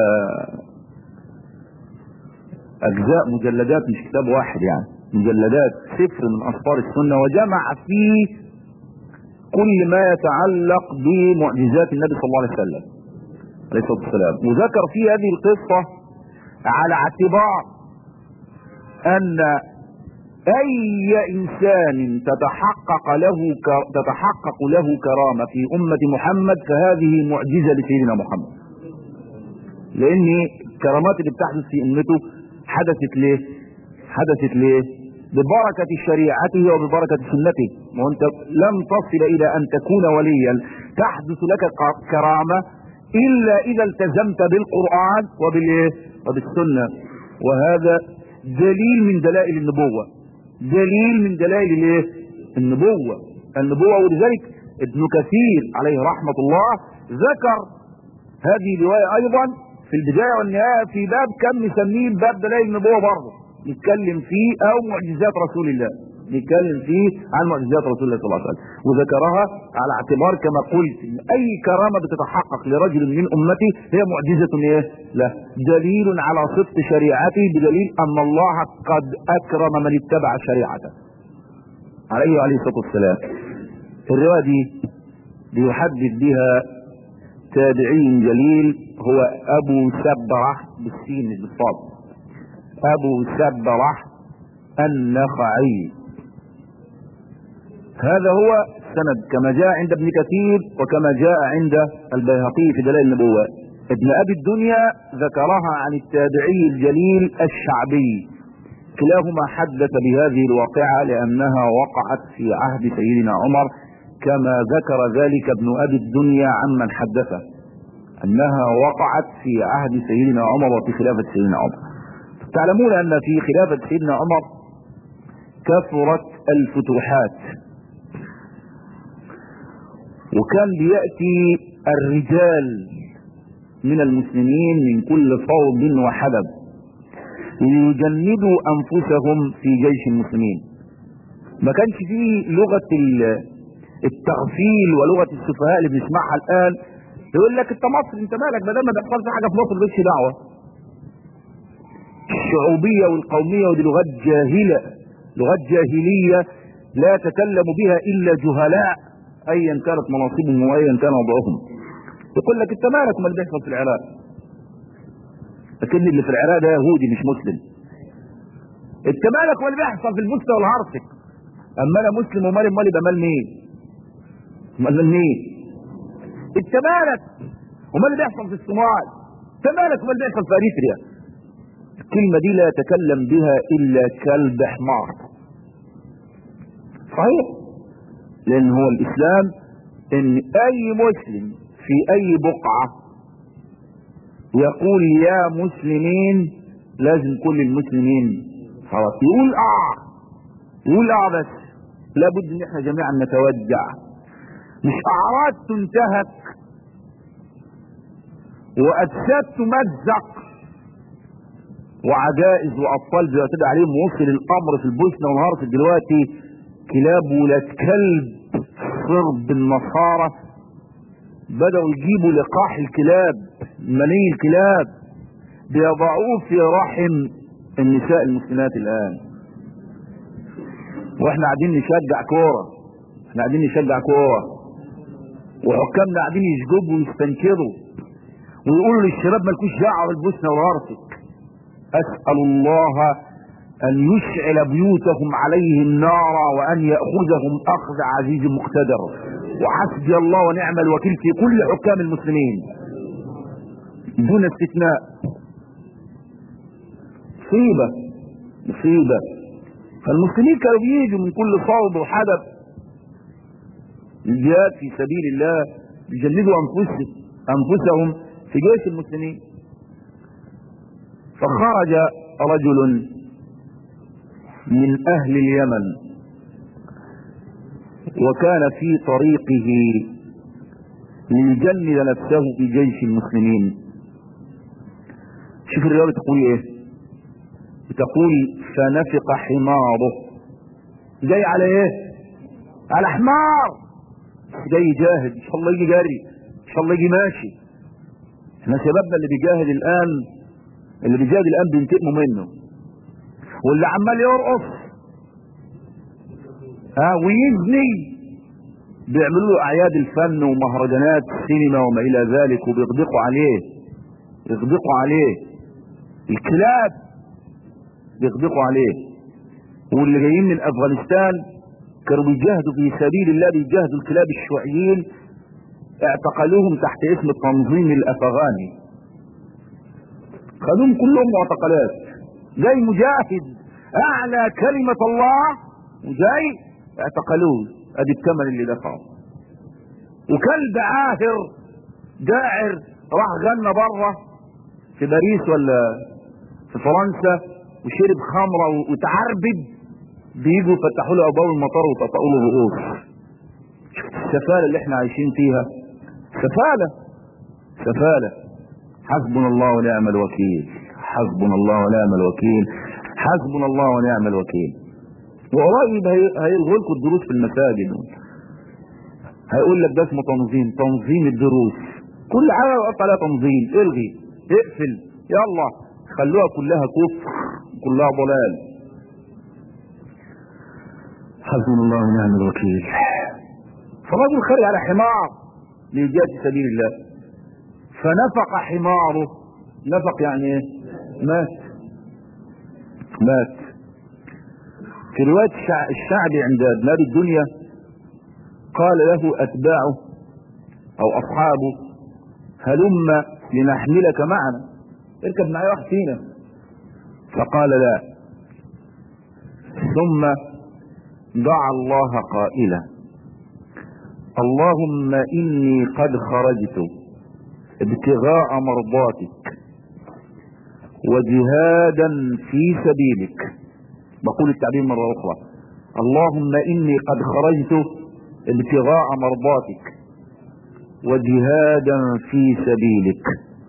A: اجزاء مجلدات مش كتاب واحد يعني مجلدات سفر من اسفار السنه وجمع فيه كل ما يتعلق بمعجزات النبي صلى الله عليه وسلم عليه الصلاه والسلام وذكر في هذه القصه على اعتبار ان اي انسان تتحقق له تتحقق له كرامه في امه محمد فهذه معجزه لسيدنا محمد لان الكرامات اللي بتحدث في امته حدثت ليه حدثت ليه ببركة شريعته وببركة سنته وانت لم تصل الى ان تكون وليا تحدث لك كرامة الا اذا التزمت بالقرآن وبالايه وبالسنة وهذا دليل من دلائل النبوة دليل من دلائل الايه النبوة النبوة ولذلك ابن كثير عليه رحمة الله ذكر هذه الرواية ايضا في البداية والنهاية في باب كان مسميه باب دلائل النبوة برضه نتكلم فيه او معجزات رسول الله نتكلم فيه عن معجزات رسول الله صلى الله عليه وسلم وذكرها على اعتبار كما قلت ان اي كرامه بتتحقق لرجل من امتي هي معجزه ايه؟ له دليل على صدق شريعته بدليل ان الله قد اكرم من اتبع شريعته عليه وعليه الصلاه والسلام الروايه دي بيحدث بها تابعي جليل هو ابو سبره بالسين بالصاد ابو سبره النخعي هذا هو السند كما جاء عند ابن كثير وكما جاء عند البيهقي في دلائل النبوة ابن ابي الدنيا ذكرها عن التابعي الجليل الشعبي كلاهما حدث بهذه الواقعة لانها وقعت في عهد سيدنا عمر كما ذكر ذلك ابن ابي الدنيا عمن حدثه انها وقعت في عهد سيدنا عمر وفي خلافة سيدنا عمر تعلمون ان في خلافة سيدنا عمر كثرت الفتوحات وكان بيأتي الرجال من المسلمين من كل صوب وحدب ليجندوا انفسهم في جيش المسلمين ما كانش فيه لغة التغفيل ولغة السفهاء اللي بنسمعها الان يقول لك انت مصر انت مالك ما دام ما بيحصلش حاجه في مصر مالكش دعوه الشعوبيه والقوميه ودي لغات جاهله لغات جاهليه لا يتكلم بها الا جهلاء ايا كانت مناصبهم وايا كان وضعهم يقول لك انت مالك ما اللي بيحصل في العراق لكن اللي في العراق ده يهودي مش مسلم انت مالك ما اللي بيحصل في البوسنه والهرسك اما انا مسلم ومالي مالي يبقى مال مين مال مين انت مالك وما اللي بيحصل في الصومال انت مالك وما اللي بيحصل في اريتريا الكلمه دي لا يتكلم بها الا كلب حمار صحيح لان هو الاسلام ان اي مسلم في اي بقعه يقول يا مسلمين لازم كل المسلمين خلاص يقول اه يقول اه بس لابد ان احنا جميعا نتوجع مش اعراض تنتهك واجساد تمزق وعجائز واطفال بيعتدى عليهم وصل الامر في البوسنه والهرسك دلوقتي كلاب ولاد كلب صرب النصارى بدأوا يجيبوا لقاح الكلاب مني الكلاب بيضعوه في رحم النساء المسلمات الآن واحنا قاعدين نشجع كورة احنا قاعدين نشجع كورة وحكامنا قاعدين يشجبوا ويستنكروا ويقولوا للشباب مالكوش دعوه بالبوسنه والهرسك اسال الله ان يشعل بيوتهم عليهم نارا وان ياخذهم اخذ عزيز مقتدر وحسبي الله ونعم الوكيل في كل حكام المسلمين دون استثناء مصيبة مصيبة فالمسلمين كانوا بيجوا من كل صوب وحدب الجهاد في سبيل الله يجندوا انفسهم انفسهم في جيش المسلمين فخرج رجل من اهل اليمن وكان في طريقه ليجند نفسه في جيش المسلمين شوف الرواية تقول ايه بتقول فنفق حماره جاي على ايه على حمار جاي جاهد ان شاء الله يجي جاري ان شاء الله يجي ماشي احنا شبابنا اللي بيجاهد الان اللي بيجاهد الان بينتقموا منه واللي عمال يرقص ها ويزني بيعملوا له اعياد الفن ومهرجانات السينما وما الى ذلك وبيغدقوا عليه يغدقوا عليه الكلاب بيغدقوا عليه واللي جايين من افغانستان كانوا بيجاهدوا في سبيل الله بيجاهدوا الكلاب الشيوعيين اعتقلوهم تحت اسم التنظيم الافغاني خدوهم كلهم معتقلات جاي مجاهد اعلى كلمة الله وجاي اعتقلوه ادي الثمن اللي دفعه وكلب عاهر جاعر راح غنى بره في باريس ولا في فرنسا وشرب خمره وتعربد بيجوا يفتحوا له ابواب المطار وتطقوا له الرؤوس شفت السفاله اللي احنا عايشين فيها سفاله سفاله حسبنا الله ونعم الوكيل حسبنا الله ونعم الوكيل حسبنا الله ونعم الوكيل وقريب هيلغوا لكم الدروس في المساجد هيقول لك ده اسمه تنظيم تنظيم الدروس كل حاجه يقطع عليها تنظيم الغي اقفل يلا خلوها كلها كفر كلها ضلال حسبنا الله ونعم الوكيل فرجل خرج على حمار لإيجاد سبيل الله فنفق حماره نفق يعني ايه مات مات في رواية الشعبي عند ابناب الدنيا قال له أتباعه أو أصحابه هلم لنحملك معنا اركب معي واحد فينا فقال لا ثم دعا الله قائلا اللهم إني قد خرجت ابتغاء مرضاتك وجهادا في سبيلك بقول التعبير مرة أخرى اللهم إني قد خرجت ابتغاء مرضاتك وجهادا في سبيلك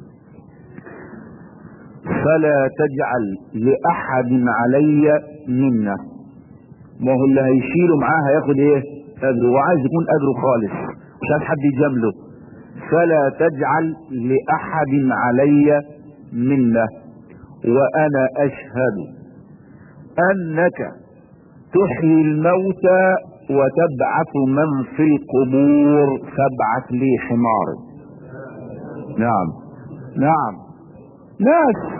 A: فلا تجعل لأحد علي منه ما هو اللي هيشيله معاه هياخد ايه اجره وعايز يكون اجره خالص مش عايز حد يجامله فلا تجعل لأحد علي منه وأنا أشهد أنك تحيي الموتى وتبعث من في القبور فابعث لي حمار نعم نعم ناس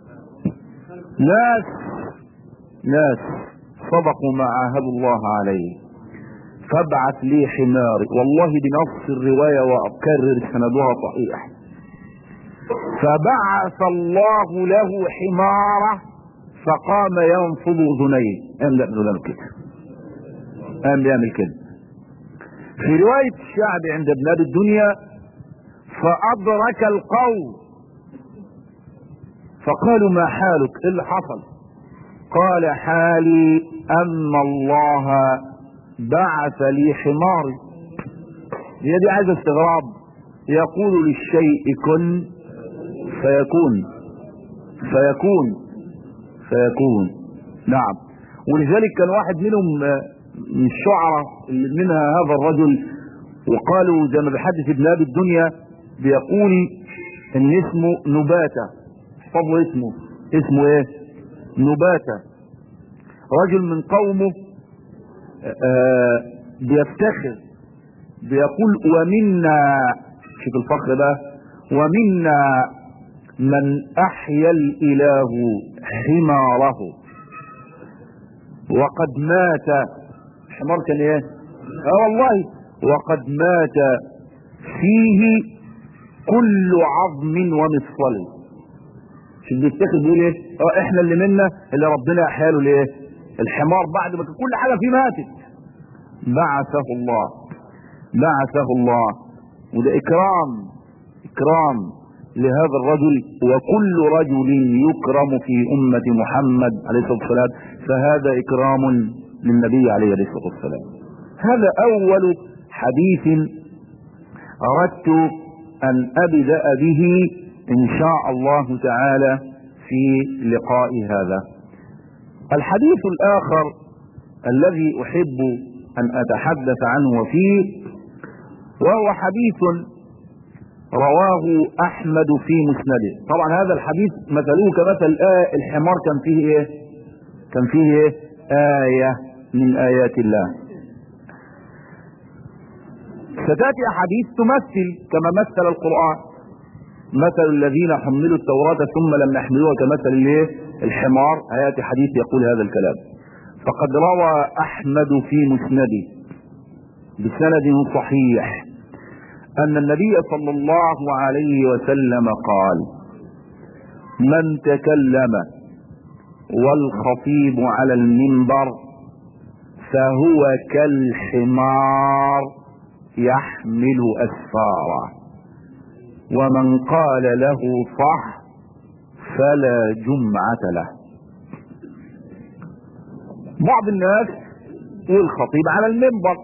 A: ناس ناس صدقوا ما عاهدوا الله عليه فابعث لي حماري والله بنص الرواية وأكرر سندها صحيح فبعث الله له حمارة فقام ينفض اذنيه قام يعمل كده قام يعمل كده في رواية الشعب عند ابناب الدنيا فأدرك القوم فقالوا ما حالك ايه اللي حصل قال حالي أن الله بعث لي حماري هي دي عايزة استغراب يقول للشيء كن فيكون فيكون فيكون نعم ولذلك كان واحد منهم من الشعراء اللي منها هذا الرجل وقالوا زي ما بيحدث ابن ابي الدنيا بيقول ان اسمه نباتة احفظوا اسمه اسمه ايه نباتة رجل من قومه آه بيفتخر بيقول ومنا شوف الفخر ده ومنا من احيا الاله حماره وقد مات حمار كان ايه اه والله وقد مات فيه كل عظم ومفصل شوف بيفتخر بيقول ايه اه احنا اللي منا اللي ربنا احيا له الايه الحمار بعد ما كان كل حاجه فيه ماتت بعثه الله بعثه الله وده اكرام اكرام لهذا الرجل وكل رجل يكرم في أمة محمد عليه الصلاة والسلام فهذا إكرام للنبي عليه الصلاة والسلام هذا أول حديث أردت أن أبدأ به إن شاء الله تعالى في لقاء هذا الحديث الآخر الذي أحب أن أتحدث عنه فيه وهو حديث رواه احمد في مسنده طبعا هذا الحديث مثله كمثل آه الحمار كان فيه ايه كان فيه ايه آية من آيات الله ستأتي أحاديث تمثل كما مثل القرآن مثل الذين حملوا التوراة ثم لم يحملوها كمثل الايه الحمار آيات حديث يقول هذا الكلام فقد روى أحمد في مسنده بسند صحيح أن النبي صلى الله عليه وسلم قال من تكلم والخطيب على المنبر فهو كالحمار يحمل أسفارا ومن قال له صح فلا جمعة له بعض الناس والخطيب على المنبر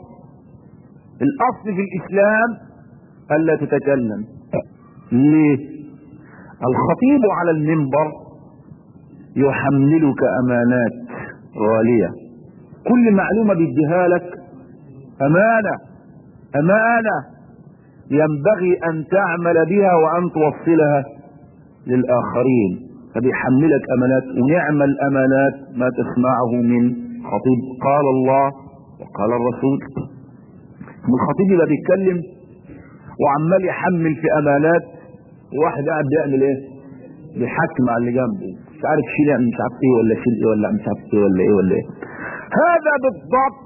A: الأصل في الإسلام ألا تتكلم ليه الخطيب على المنبر يحملك أمانات غالية كل معلومة بيديها لك أمانة أمانة ينبغي أن تعمل بها وأن توصلها للآخرين فبيحملك أمانات ونعم الأمانات ما تسمعه من خطيب قال الله وقال الرسول الخطيب يبقى بيتكلم وعمال يحمل في امانات وواحد قاعد بيعمل ايه بيحكم على اللي جنبه مش عارف شيل مش عارف ايه ولا شيل ايه ولا مش عارف ايه ولا ايه ولا ايه هذا بالضبط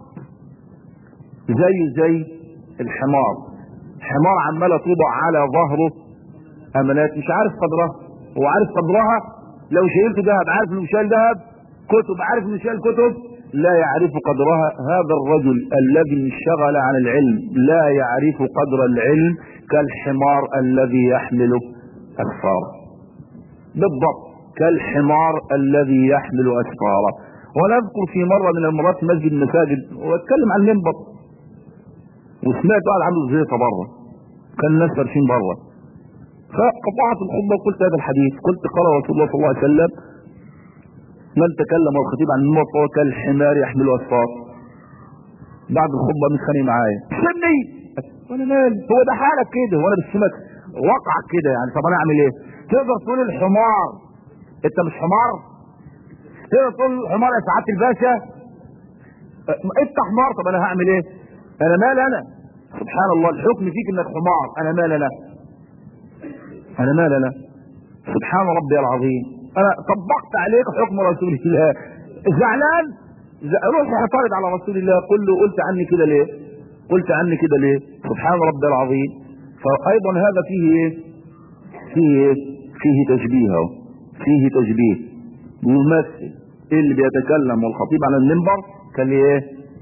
A: زي زي الحمار حمار عماله توضع على ظهره امانات مش عارف قدرها هو عارف قدرها لو شيلته ذهب عارف انه شايل ذهب كتب عارف انه شايل كتب لا يعرف قدرها هذا الرجل الذي انشغل عن العلم لا يعرف قدر العلم كالحمار الذي يحمل أسفاره بالضبط كالحمار الذي يحمل أسفاره ونذكر في مرة من المرات في مسجد المساجد واتكلم عن المنبر وسمعت واحد عنده زيطة بره كان الناس فارشين بره فقطعت الخطبة وقلت هذا الحديث قلت قال رسول الله صلى الله عليه وسلم من تكلم الخطيب عن الموت فهو كالحمار يحمل اسفار بعد الخطبه متخانق معايا سمي وانا مالي هو ده حالك كده وانا بالسمك وقعك كده يعني طب انا اعمل ايه تقدر تقول الحمار انت مش حمار تقدر تقول الحمار يا سعاده الباشا انت حمار طب انا هعمل ايه انا مال انا سبحان الله الحكم فيك انك حمار انا مال انا انا مال انا سبحان ربي العظيم انا طبقت عليك حكم رسول الله زعلان روح اعترض على رسول الله قل له قلت عني كده ليه قلت عني كده ليه سبحان ربي العظيم فايضا هذا فيه ايه فيه ايه فيه تشبيه اهو فيه تشبيه يمثل اللي بيتكلم والخطيب على المنبر كالايه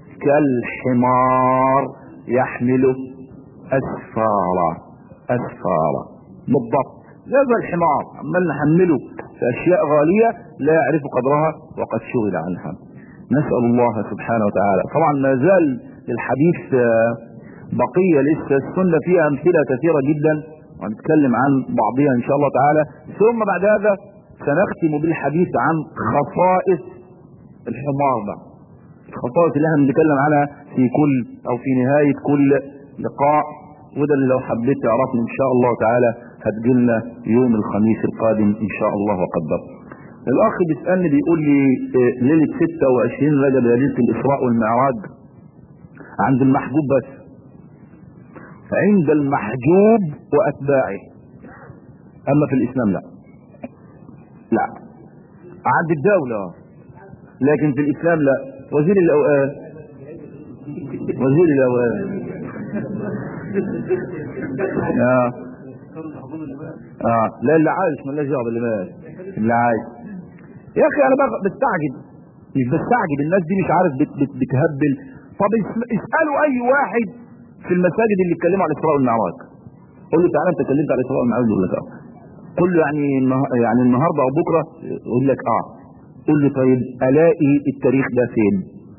A: كالحمار يحمل اسفارا اسفارا بالضبط هذا الحمار عمال نحمله في اشياء غاليه لا يعرف قدرها وقد شغل عنها نسال الله سبحانه وتعالى طبعا ما زال للحديث بقيه لسه السنه فيها امثله كثيره جدا ونتكلم عن بعضها ان شاء الله تعالى ثم بعد هذا سنختم بالحديث عن خصائص الحمار ده الخصائص اللي احنا بنتكلم عنها في كل او في نهايه كل لقاء وده اللي لو حبيت تعرفني ان شاء الله تعالى هتجيلنا يوم الخميس القادم ان شاء الله وقدر الاخ بيسالني بيقول لي ليله 26 رجب ليله الاسراء والمعراج عند المحجوب بس عند المحجوب واتباعه اما في الاسلام لا لا عند الدولة لكن في الاسلام لا وزير الاوقات وزير الاوقات آه. اه لا اللي عايش مالناش دعوه باللي مات اللي عايش يا اخي انا بقى بستعجب مش بستعجب الناس دي مش عارف بت بت بتهبل طب اسالوا اي واحد في المساجد اللي اتكلموا على الاسراء والمعراج قول له تعالى انت اتكلمت على الاسراء والمعراج يقول لك اه قول له يعني يعني النهارده او بكره يقول لك اه قول له طيب الاقي التاريخ ده فين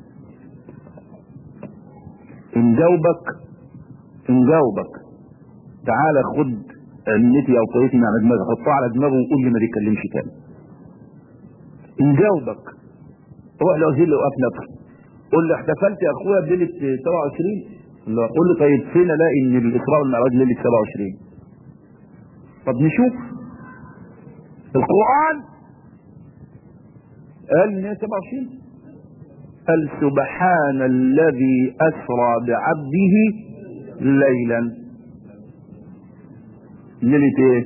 A: ان جاوبك ان جاوبك تعالى خد علمتي او طريقتي على دماغي حطها على دماغه وقول لي ما تتكلمش تاني ان جاوبك روح لوزير الاوقاف نفسه قول له احتفلت يا اخويا بليله 27 لا قول له طيب فين الاقي ان الاسراء والمعراج ليله 27 طب نشوف القرآن قال 127 قال سبحان الذي أسرى بعبده ليلا ليلة ايه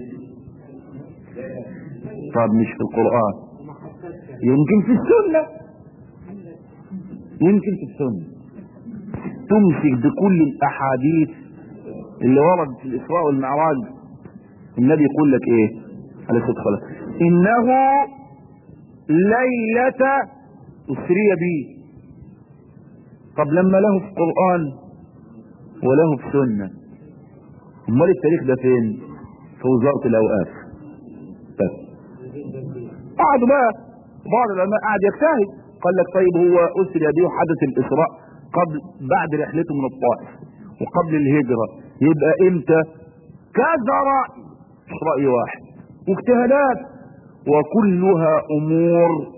A: طب مش في القرآن يمكن في السنة يمكن في السنة تمسك بكل الأحاديث اللي وردت في الإسراء والمعراج النبي يقول لك ايه عليه الصلاة والسلام إنه ليلة أسري بي طب لما له في القرآن وله في سنة امال التاريخ ده فين في وزارة الأوقاف بس قعدوا بقى بعض العلماء قعد يجتهد قال لك طيب هو أسري به وحدث الإسراء قبل بعد رحلته من الطائف وقبل الهجرة يبقى امتى كذا رأي مش رأي واحد واجتهادات وكلها أمور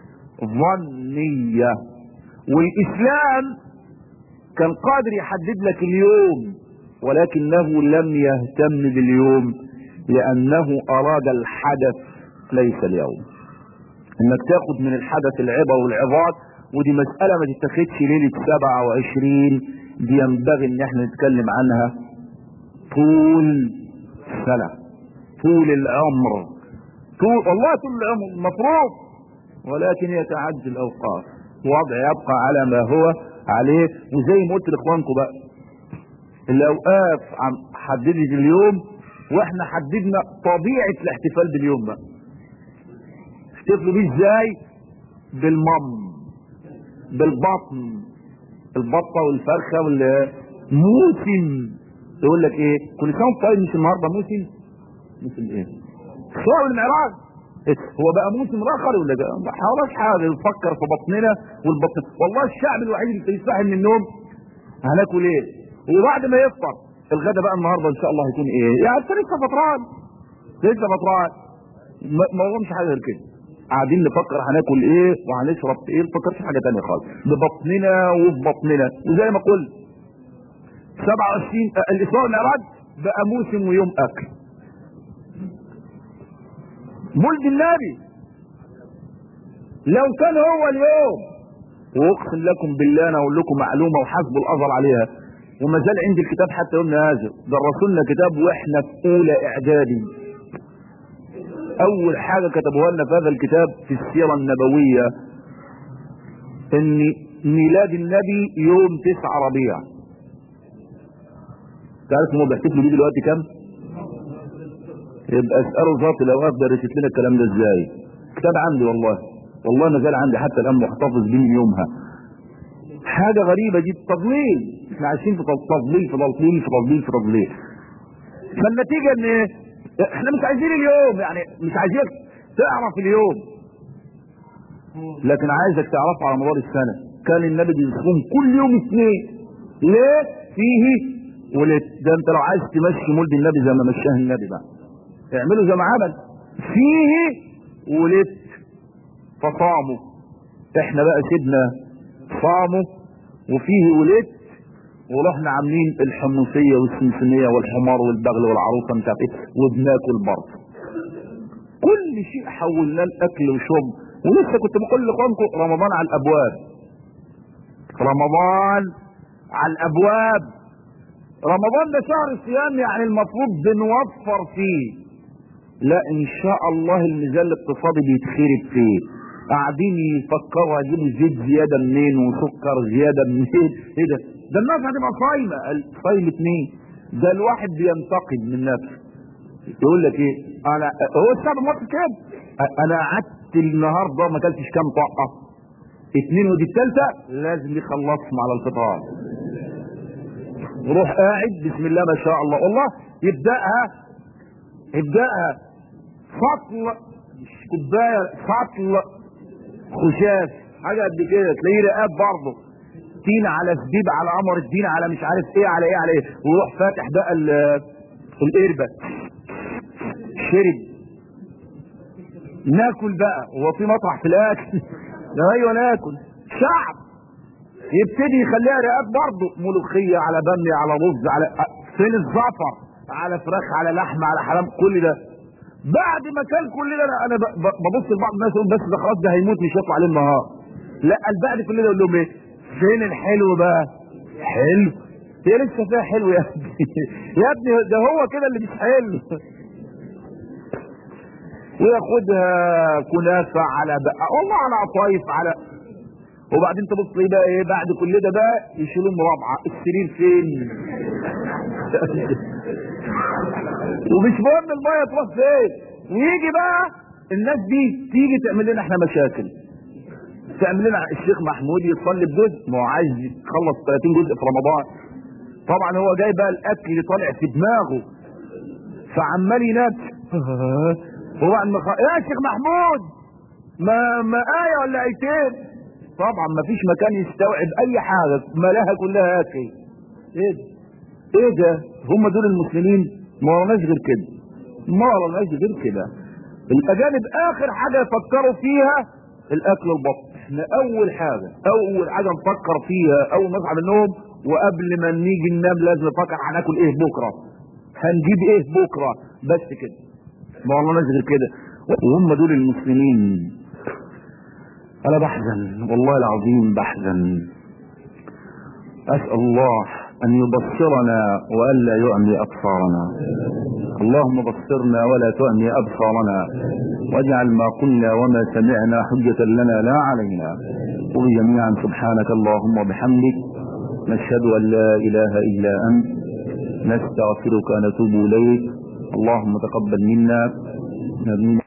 A: ظنية والإسلام كان قادر يحدد لك اليوم ولكنه لم يهتم باليوم لأنه أراد الحدث ليس اليوم انك تاخد من الحدث العبر والعظات ودي مسألة ما تتخذش ليلة 27 دي ينبغي ان احنا نتكلم عنها طول سنة طول العمر طول والله طول العمر المفروض ولكن يتعدي الاوقات وضع يبقى على ما هو عليه وزي ما قلت لاخوانكم بقى الاوقاف عم حددت اليوم واحنا حددنا طبيعة الاحتفال باليوم بقى احتفلوا بيه ازاي بالمم بالبطن البطة والفرخة والموسم يقول لك ايه كل سنة طيب مش النهارده موسم موسم ايه سواء المعراج هو بقى موسم اخر ولا ما حاولش حاجه نفكر في بطننا والبطن والله الشعب الوحيد اللي يستحي من النوم هناكل ايه وبعد ما يفطر الغدا بقى النهارده ان شاء الله هيكون ايه يعني انت لسه فطران لسه فطران ما هو مش حاجه غير كده قاعدين نفكر هناكل ايه وهنشرب ايه ما نفكرش في حاجه ثانيه خالص ببطننا وفي بطننا وزي ما قلت 27 الاسراء والمعراج بقى موسم ويوم اكل مولد النبي لو كان هو اليوم واقسم لكم بالله انا اقول لكم معلومه وحسب الازر عليها وما زال عندي الكتاب حتى يومنا هذا درسوا لنا كتاب واحنا في اولى اعدادي اول حاجه كتبوها لنا في هذا الكتاب في السيره النبويه ان ميلاد النبي يوم 9 ربيع تعرف هم بيحتفلوا بيه دلوقتي كام يبقى اسالوا ذات الاوقاف درست لنا الكلام ده ازاي كتاب عندي والله والله ما زال عندي حتى الان محتفظ بيه من يومها حاجة غريبة دي تضليل احنا عايشين في تضليل في تضليل في تضليل في تضليل فالنتيجة ان احنا مش عايزين اليوم يعني مش عايزينك تعرف اليوم لكن عايزك تعرفه على مدار السنة كان النبي بيصوم كل يوم اثنين ليه فيه ولد ده انت لو عايز تمشي مولد النبي زي ما مشاه النبي بقى اعمله زي ما عمل فيه ولدت فصاموا احنا بقى سيبنا صاموا وفيه ولدت ورحنا عاملين الحموسية والسمسمية والحمار والبغل والعروسة مش عارف ايه وبناكل برضه كل شيء حولناه لاكل وشرب ولسه كنت بقول لاخوانكم رمضان على الابواب رمضان على الابواب رمضان ده شهر الصيام يعني المفروض بنوفر فيه لا ان شاء الله الميزان الاقتصادي بيتخرب فيه قاعدين يفكروا يجيبوا زيت زياده منين وسكر زياده منين ايه ده ده الناس هتبقى صايمه صايمه مين ده الواحد بينتقد من نفسه يقول لك ايه انا هو الشعب المصري كده انا قعدت النهارده ما اكلتش كام طاقه اتنين ودي الثالثه لازم يخلصهم على الفطار روح قاعد بسم الله ما شاء الله والله يبداها يبداها فصل مش كوبايه فصل خشاف حاجه قد كده تلاقيه رقاب برضه تين على سبيب على قمر الدين على مش عارف ايه على ايه على ايه ويروح فاتح بقى القربة شرب ناكل بقى هو في مطرح في الاكل ده ايوه ناكل شعب يبتدي يخليها رقاب برضه ملوخيه على باميه على رز على فين الزفر على فراخ على لحمه على حرام كل ده بعد ما كان كل ده انا انا ب- ب- ببص لبعض الناس اقول بس ده خلاص ده هيموت مش هيطلع عليه النهار لا قال بعد كل ده اقول لهم ايه فين الحلو بقى حلو هي لسه فيها حلو يا ابني يا ابني ده هو كده اللي مش حلو وياخدها كنافه على بقى والله على قطايف على وبعدين تبص ليه بقى ايه بعد كل ده بقى يشيلوا مرابعه السرير فين ومش مهم الميه تروح فين ويجي بقى الناس دي تيجي تعمل لنا احنا مشاكل تعمل لنا الشيخ محمود يصلي بجزء ما هو عايز يخلص 30 جزء في رمضان طبعا هو جاي بقى الاكل طالع في دماغه فعمال ينام هو عم مخ... يا شيخ محمود ما ما آية ولا آيتين طبعا ما فيش مكان يستوعب أي حاجة ملاها كلها آكل إيه ده؟ إيه ده؟ هم دول المسلمين ما وراناش غير كده ما وراناش غير كده الأجانب آخر حاجة يفكروا فيها الأكل البطن احنا أول حاجة أول حاجة نفكر فيها أول ما نصحى من النوم وقبل ما نيجي ننام لازم نفكر هناكل إيه بكرة هنجيب إيه بكرة بس كده ما وراناش غير كده وهم دول المسلمين انا بحزن والله العظيم بحزن اسال الله ان يبصرنا والا يعمي ابصارنا اللهم بصرنا ولا تعمي ابصارنا واجعل ما قلنا وما سمعنا حجة لنا لا علينا قل جميعا سبحانك اللهم وبحمدك نشهد ان لا اله الا انت نستغفرك ونتوب اليك اللهم تقبل منا آمين